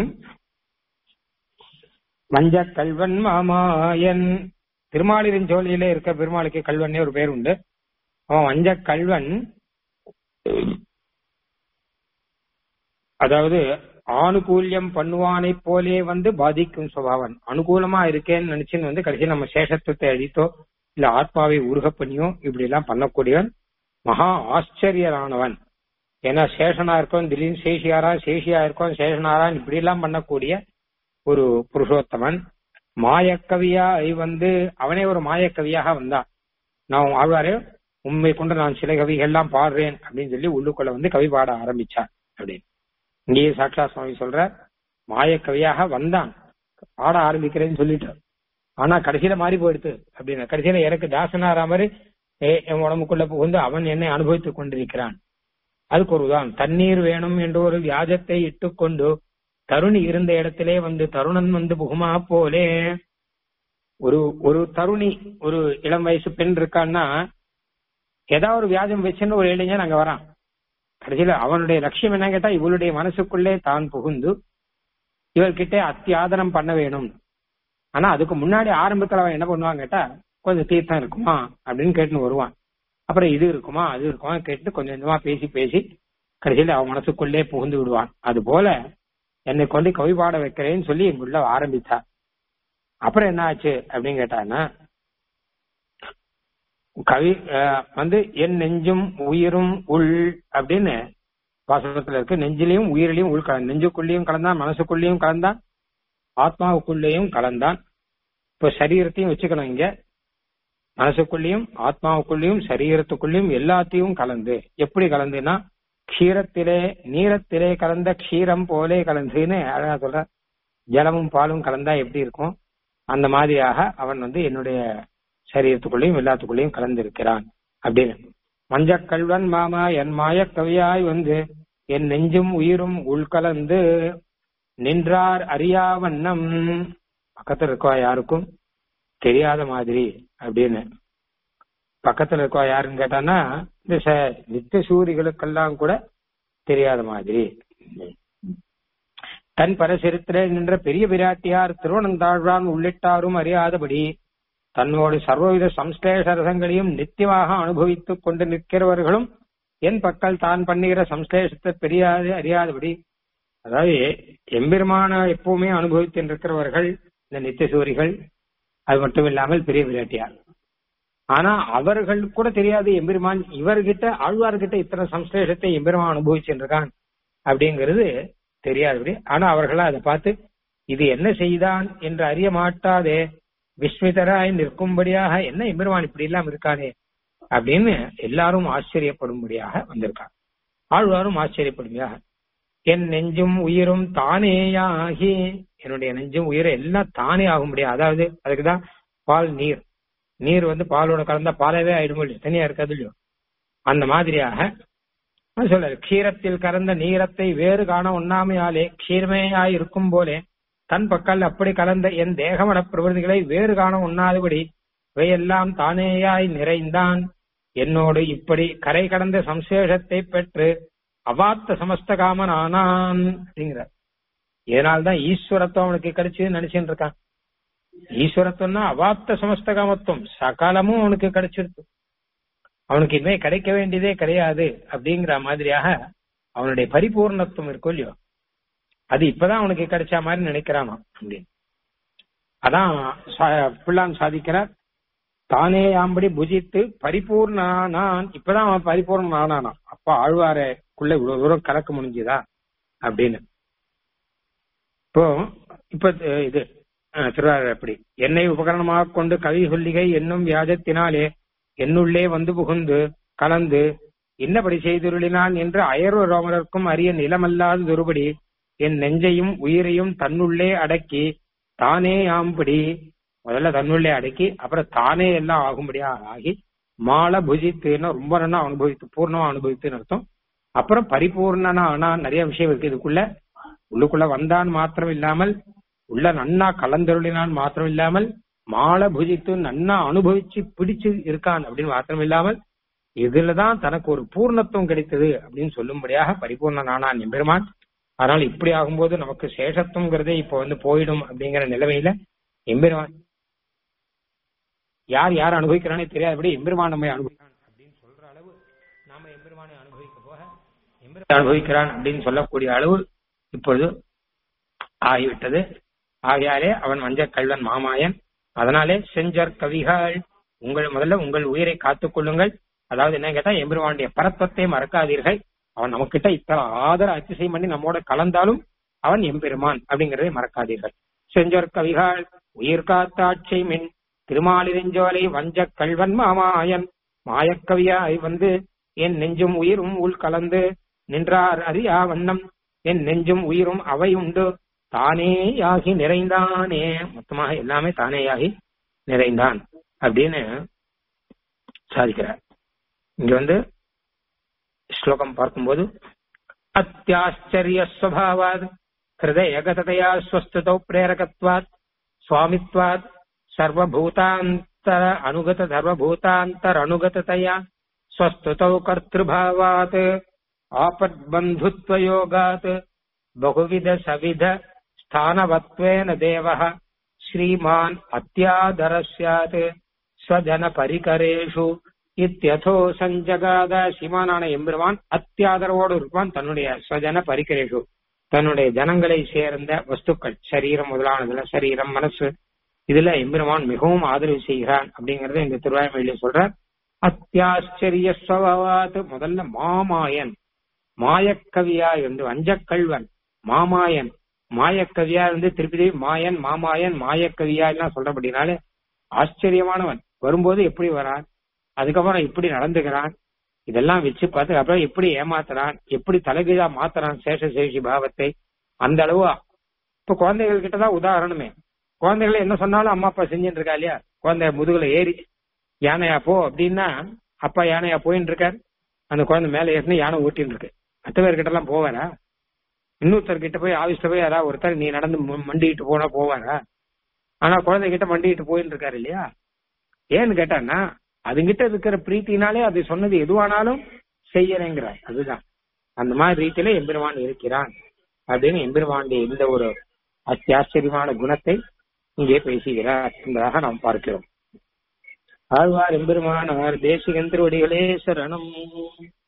வஞ்ச கல்வன் மாமாயன் திருமாலிரின் ஜோலியில இருக்க பெருமாளுக்கு கல்வன்னே ஒரு பேர் உண்டு அவன் வஞ்ச கல்வன் அதாவது ஆனுகூல்யம் பண்ணுவானை போலே வந்து பாதிக்கும் சுபாவன் அனுகூலமா இருக்கேன்னு நினைச்சுன்னு வந்து கடைசியில் நம்ம சேஷத்துவத்தை அழித்தோ இல்ல ஆத்மாவை உருக பண்ணியோ இப்படி எல்லாம் பண்ணக்கூடியவன் மகா ஆச்சரியரானவன் ஏன்னா சேஷனா இருக்கோம் திடீர்னு சேஷியாரா சேஷியா இருக்கோம் சேஷனாரான் இப்படி எல்லாம் பண்ணக்கூடிய ஒரு புருஷோத்தமன் மாயக்கவியாய் வந்து அவனே ஒரு மாயக்கவியாக வந்தான் நான் ஆழ்வாரே உண்மை கொண்டு நான் சில கவிகள்லாம் பாடுறேன் அப்படின்னு சொல்லி உள்ளுக்குள்ள வந்து கவி பாட ஆரம்பிச்சான் அப்படின்னு இங்கேயே சாட்சா சுவாமி சொல்ற மாயக்கவியாக வந்தான் பாட ஆரம்பிக்கிறேன்னு சொல்லிட்டார் ஆனா கடைசியில மாறி போயிடுது அப்படின்னு கடைசியில எனக்கு தாசனாரா மாதிரி ஏ, என் உடம்புக்குள்ள புகுந்து அவன் என்னை அனுபவித்துக் கொண்டிருக்கிறான் அதுக்கு ஒரு உதாரணம் தண்ணீர் வேணும் என்று ஒரு வியாஜத்தை இட்டுக்கொண்டு தருணி இருந்த இடத்திலே வந்து தருணன் வந்து புகுமா போலே ஒரு ஒரு தருணி ஒரு இளம் வயசு பெண் இருக்கான்னா ஏதாவது ஒரு வியாஜம் வச்சுன்னு ஒரு இளைஞன் அங்க வரான் கடைசியில அவனுடைய லட்சியம் என்ன கேட்டா இவளுடைய மனசுக்குள்ளே தான் புகுந்து இவர்கிட்ட அத்தியாதனம் பண்ண வேணும் ஆனா அதுக்கு முன்னாடி ஆரம்பத்துல அவன் என்ன பண்ணுவான் கேட்டா கொஞ்சம் தீர்த்தம் இருக்குமா அப்படின்னு கேட்டுன்னு வருவான் அப்புறம் இது இருக்குமா அது இருக்குமா கேட்டு கொஞ்சம் கொஞ்சமா பேசி பேசி கடைசியில அவன் மனசுக்குள்ளே புகுந்து விடுவான் அது போல என்னை கொண்டு கவி பாட வைக்கிறேன்னு சொல்லி எங்குள்ள ஆரம்பிச்சா அப்புறம் என்ன ஆச்சு அப்படின்னு கேட்டான்னா கவி அஹ், வந்து என் நெஞ்சும் உயிரும் உள் அப்படின்னு வாசகத்துல இருக்கு நெஞ்சிலையும் உயிரிலையும் உள் கலந்து நெஞ்சுக்குள்ளேயும் கலந்தான் மனசுக்குள்ளேயும் கலந்தான் ஆத்மாவுக்குள்ளேயும் கலந்தான் இப்ப சரீரத்தையும் வச்சுக்கணும் இங்க மனசுக்குள்ளேயும் ஆத்மாவுக்குள்ளேயும் சரீரத்துக்குள்ளேயும் எல்லாத்தையும் கலந்து எப்படி கலந்துன்னா க்ஷீரத்திலே நீரத்திலே கலந்த க்ஷீரம் போலே கலந்துன்னு அழகா சொல்ற ஜலமும் பாலும் கலந்தா எப்படி இருக்கும் அந்த மாதிரியாக அவன் வந்து என்னுடைய சரீரத்துக்குள்ளேயும் எல்லாத்துக்குள்ளேயும் கலந்திருக்கிறான் அப்படின்னு மஞ்சக்கல்வன் மாமா என் மாயக் கவியாய் வந்து என் நெஞ்சும் உயிரும் உள்கலந்து நின்றார் அறியா வண்ணம் பக்கத்துல இருக்கா யாருக்கும் தெரியாத மாதிரி அப்படின்னு பக்கத்துல இருக்கா யாருன்னு கேட்டான்னா இந்த ச- நித்திய சூரிகளுக்கெல்லாம் கூட தெரியாத மாதிரி தன் பரசிரத்திலே நின்ற பெரிய பிராட்டியார் திருவனந்தாழ்வான் உள்ளிட்டாரும் அறியாதபடி தன்னோடு சர்வவித சம்ஸ்லேஷ ரசங்களையும் நித்தியமாக அனுபவித்துக் கொண்டு நிற்கிறவர்களும் என் பக்கல் தான் பண்ணுகிற சம்ஸ்லேஷத்தை பெரியாது அறியாதபடி அதாவது எம்பெருமான எப்பவுமே அனுபவித்து இருக்கிறவர்கள் இந்த நித்தியசூரிகள் அது மட்டும் இல்லாமல் பெரிய விராட்டியார் ஆனா அவர்கள் கூட தெரியாது எம்பெருமான் இவர்கிட்ட ஆழ்வார்கிட்ட இத்தனை சம்ஸ்லேஷத்தை எம்பெருமான் அனுபவிச்சுருக்கான் அப்படிங்கிறது தெரியாதபடி ஆனா அவர்களா அதை பார்த்து இது என்ன செய்தான் என்று அறிய மாட்டாதே விஸ்மிதராய் நிற்கும்படியாக என்ன எம்பெருமான் இப்படி எல்லாம் இருக்கானே அப்படின்னு எல்லாரும் ஆச்சரியப்படும்படியாக வந்திருக்காங்க ஆழ்வாரும் ஆச்சரியப்படும்படியாக என் நெஞ்சும் உயிரும் தானேயாகி என்னுடைய நெஞ்சும் உயிரும் எல்லாம் தானே ஆகும்படியா அதாவது அதுக்குதான் பால் நீர் நீர் வந்து பாலோட கலந்தா பாலவே ஆயிடும் இல்லையோ தனியா இருக்காது இல்லையோ அந்த மாதிரியாக சொல்ல க்ஷீரத்தில் கலந்த நீரத்தை வேறு காண உண்ணாமையாலே க்ஷீரமேயாய் இருக்கும் போலே தன் பக்கல் அப்படி கலந்த என் தேகமன பிரவൃத்திகளை வேறு காண உண்ணாதபடி இவையெல்லாம் தானேயாய் நிறைந்தான் என்னோடு இப்படி கரை கடந்த சம்சேஷத்தை பெற்று அவாத்த சமஸ்த காமன் ஆனான் அப்படிங்கிறார் இதனால்தான் ஈஸ்வரத்துவம் அவனுக்கு கிடைச்சதுன்னு நினைச்சுட்டு இருக்கான் ஈஸ்வரத்துவம்னா அவாப்த சமஸ்த காமத்துவம் சகலமும் அவனுக்கு கிடைச்சிருக்கு அவனுக்கு இனிமே கிடைக்க வேண்டியதே கிடையாது அப்படிங்கிற மாதிரியாக அவனுடைய பரிபூர்ணத்துவம் இருக்கும் இல்லையோ அது இப்பதான் அவனுக்கு கிடைச்ச மாதிரி நினைக்கிறானா அப்படின்னு அதான் சா- பிள்ளான் சாதிக்கிறார் தானே ஆம்படி புஜித்து பரிபூர்ணானான் இப்பதான் அவன் பரிபூர்ணம் ஆனானாம் அப்ப ஆழ்வாரக்குள்ள இவ்வளவு தூரம் கலக்க முடிஞ்சுதா அப்படின்னு இப்போ இப்ப அஹ், இது அஹ், திருவாரூர் அப்படி என்னை உபகரணமாக கொண்டு கவி சொல்லிகை என்னும் வியாஜத்தினாலே என்னுள்ளே வந்து புகுந்து கலந்து இன்னபடி செய்துருளினான் என்று அயர்வு ரோமரர்க்கும் அரிய நிலமல்லாத ஒருபடி என் நெஞ்சையும் உயிரையும் தன்னுள்ளே அடக்கி தானே ஆம்படி முதல்ல தன்னுள்ளே அடக்கி அப்புறம் தானே எல்லாம் ஆகும்படியா ஆகி மால புஜித்துன்னா ரொம்ப நல்லா அனுபவித்து பூர்ணமா அனுபவித்துன்னு அர்த்தம் அப்புறம் பரிபூர்ணனா ஆனா நிறைய விஷயம் இருக்கு இதுக்குள்ள உள்ளுக்குள்ள வந்தான் மாத்திரம் இல்லாமல் உள்ள நன்னா கலந்தருளினான் மாத்திரம் இல்லாமல் மாலை புஜித்து நன்னா அனுபவிச்சு பிடிச்சு இருக்கான் அப்படின்னு மாத்திரம் இல்லாமல் இதுலதான் தனக்கு ஒரு பூர்ணத்துவம் கிடைத்தது அப்படின்னு சொல்லும்படியாக பரிபூர்ணனானான் எம்பெருமான் அதனால இப்படி ஆகும்போது நமக்கு சேஷத்துவங்கிறதே இப்போ வந்து போயிடும் அப்படிங்கிற நிலைமையில எம்பெருமான் யார் யார் அனுபவிக்கிறானே தெரியாதபடி எம்பெருமான் நம்மை அனுபவிக்கிறான் அப்படின்னு சொல்ற அளவு நாம எம்பெருமானை அனுபவிக்க போக எம்பெருமான் அனுபவிக்கிறான் அப்படின்னு சொல்லக்கூடிய அளவு இப்பொழுது ஆகிவிட்டது ஆகையாலே அவன் மஞ்ச கல்வன் மாமாயன் அதனாலே செஞ்சர் கவிகள் உங்கள் முதல்ல உங்கள் உயிரை காத்துக் கொள்ளுங்கள் அதாவது என்ன கேட்டா எம்பெருமானுடைய பரத்வத்தை மறக்காதீர்கள் அவன் நமக்கிட்ட இத்தனை ஆதர அதிசயம் பண்ணி நம்மோட கலந்தாலும் அவன் எம்பெருமான் அப்படிங்கறதை மறக்காதீர்கள் செஞ்சர் கவிகள் உயிர் காத்தாட்சி மின் திருமாலிருஞ்சோலை வஞ்ச கல்வன் மாமாயன் மாயக்கவியாய் வந்து என் நெஞ்சும் உயிரும் உள் கலந்து நின்றார் அறியா வண்ணம் என் நெஞ்சும் உயிரும் அவை உண்டு தானேயாகி நிறைந்தானே மொத்தமாக எல்லாமே தானேயாகி நிறைந்தான் அப்படின்னு சாதிக்கிறார் இங்க வந்து ஸ்லோகம் பார்க்கும்போது அத்தியாச்சரிய ஸ்வபாவாத் ஹிருதயகதயா ஸ்வஸ்துதௌ பிரேரகத்வாத் சுவாமித்வாத் சர்வபூதாந்தர அனுகத சர்வபூதாந்தர அனுகதயா ஸ்வஸ்துதௌ கர்த்திருபாவாத் ஆபத்பந்துத்வயோகாத் बहुविध सविध स्थानवत्वेन देवः श्रीमान् अत्यादरः स्यात् स्वजन परिकरेषु இத்தியதோ சஞ்சகாத சிவானான எம்பெருமான் அத்தியாதரவோடு இருப்பான் தன்னுடைய ஸ்வஜன பரிகரேஷு தன்னுடைய ஜனங்களை சேர்ந்த வஸ்துக்கள் சரீரம் முதலானதுல சரீரம் மனசு இதுல எம்பெருமான் மிகவும் ஆதரவு செய்கிறான் அப்படிங்கறத இந்த திருவாய்மொழியில சொல்றார் அத்தியாச்சரிய ஸ்வபாவாத் முதல்ல மாமாயன் மாயக்கவியா இருந்து வஞ்சக்கல்வன் மாமாயன் மாயக்கவியா இருந்து திருப்பி திருப்பி மாயன் மாமாயன் மாயக்கவியா எல்லாம் சொல்றபடினாலே ஆச்சரியமானவன் வரும்போது எப்படி வரான் அதுக்கப்புறம் எப்படி நடந்துக்கிறான் இதெல்லாம் வச்சு பார்த்து அப்புறம் எப்படி ஏமாத்துறான் எப்படி தலைகீழா மாத்துறான் சேஷ சேஷி பாவத்தை அந்த அளவு இப்ப குழந்தைகள் கிட்டதான் உதாரணமே குழந்தைகளை என்ன சொன்னாலும் அம்மா அப்பா செஞ்சுட்டு இருக்கா இல்லையா குழந்தை முதுகுல ஏறி யானையா போ அப்படின்னா அப்பா யானையா போயின்னு இருக்காரு அந்த குழந்தை மேல ஏறினு யானை ஊட்டின்னு இருக்கு மற்ற பேர்கிட்ட எல்லாம் போவாரா இன்னொருத்தர் கிட்ட போய் ஆபீஸ்ல போய் யாராவது ஒருத்தர் நீ நடந்து ம- மண்டிட்டு போனா போவாரா ஆனா குழந்தை கிட்ட மண்டிட்டு போயின்னு இருக்காரு இல்லையா ஏன்னு கேட்டான்னா அதுங்கிட்ட இருக்கிற பிரீத்தினாலே அது சொன்னது எதுவானாலும் செய்யறேங்கிறார் அதுதான் அந்த மாதிரி ரீதியில எம்பெருமான் இருக்கிறான் அப்படின்னு எம்பெருமானுடைய இந்த ஒரு அத்தியாச்சரியமான குணத்தை இங்கே பேசுகிறார் என்பதாக நாம் பார்க்கிறோம் ஆழ்வார் எம்பெருமானார் தேசிகன் திருவடிகளே சரணம்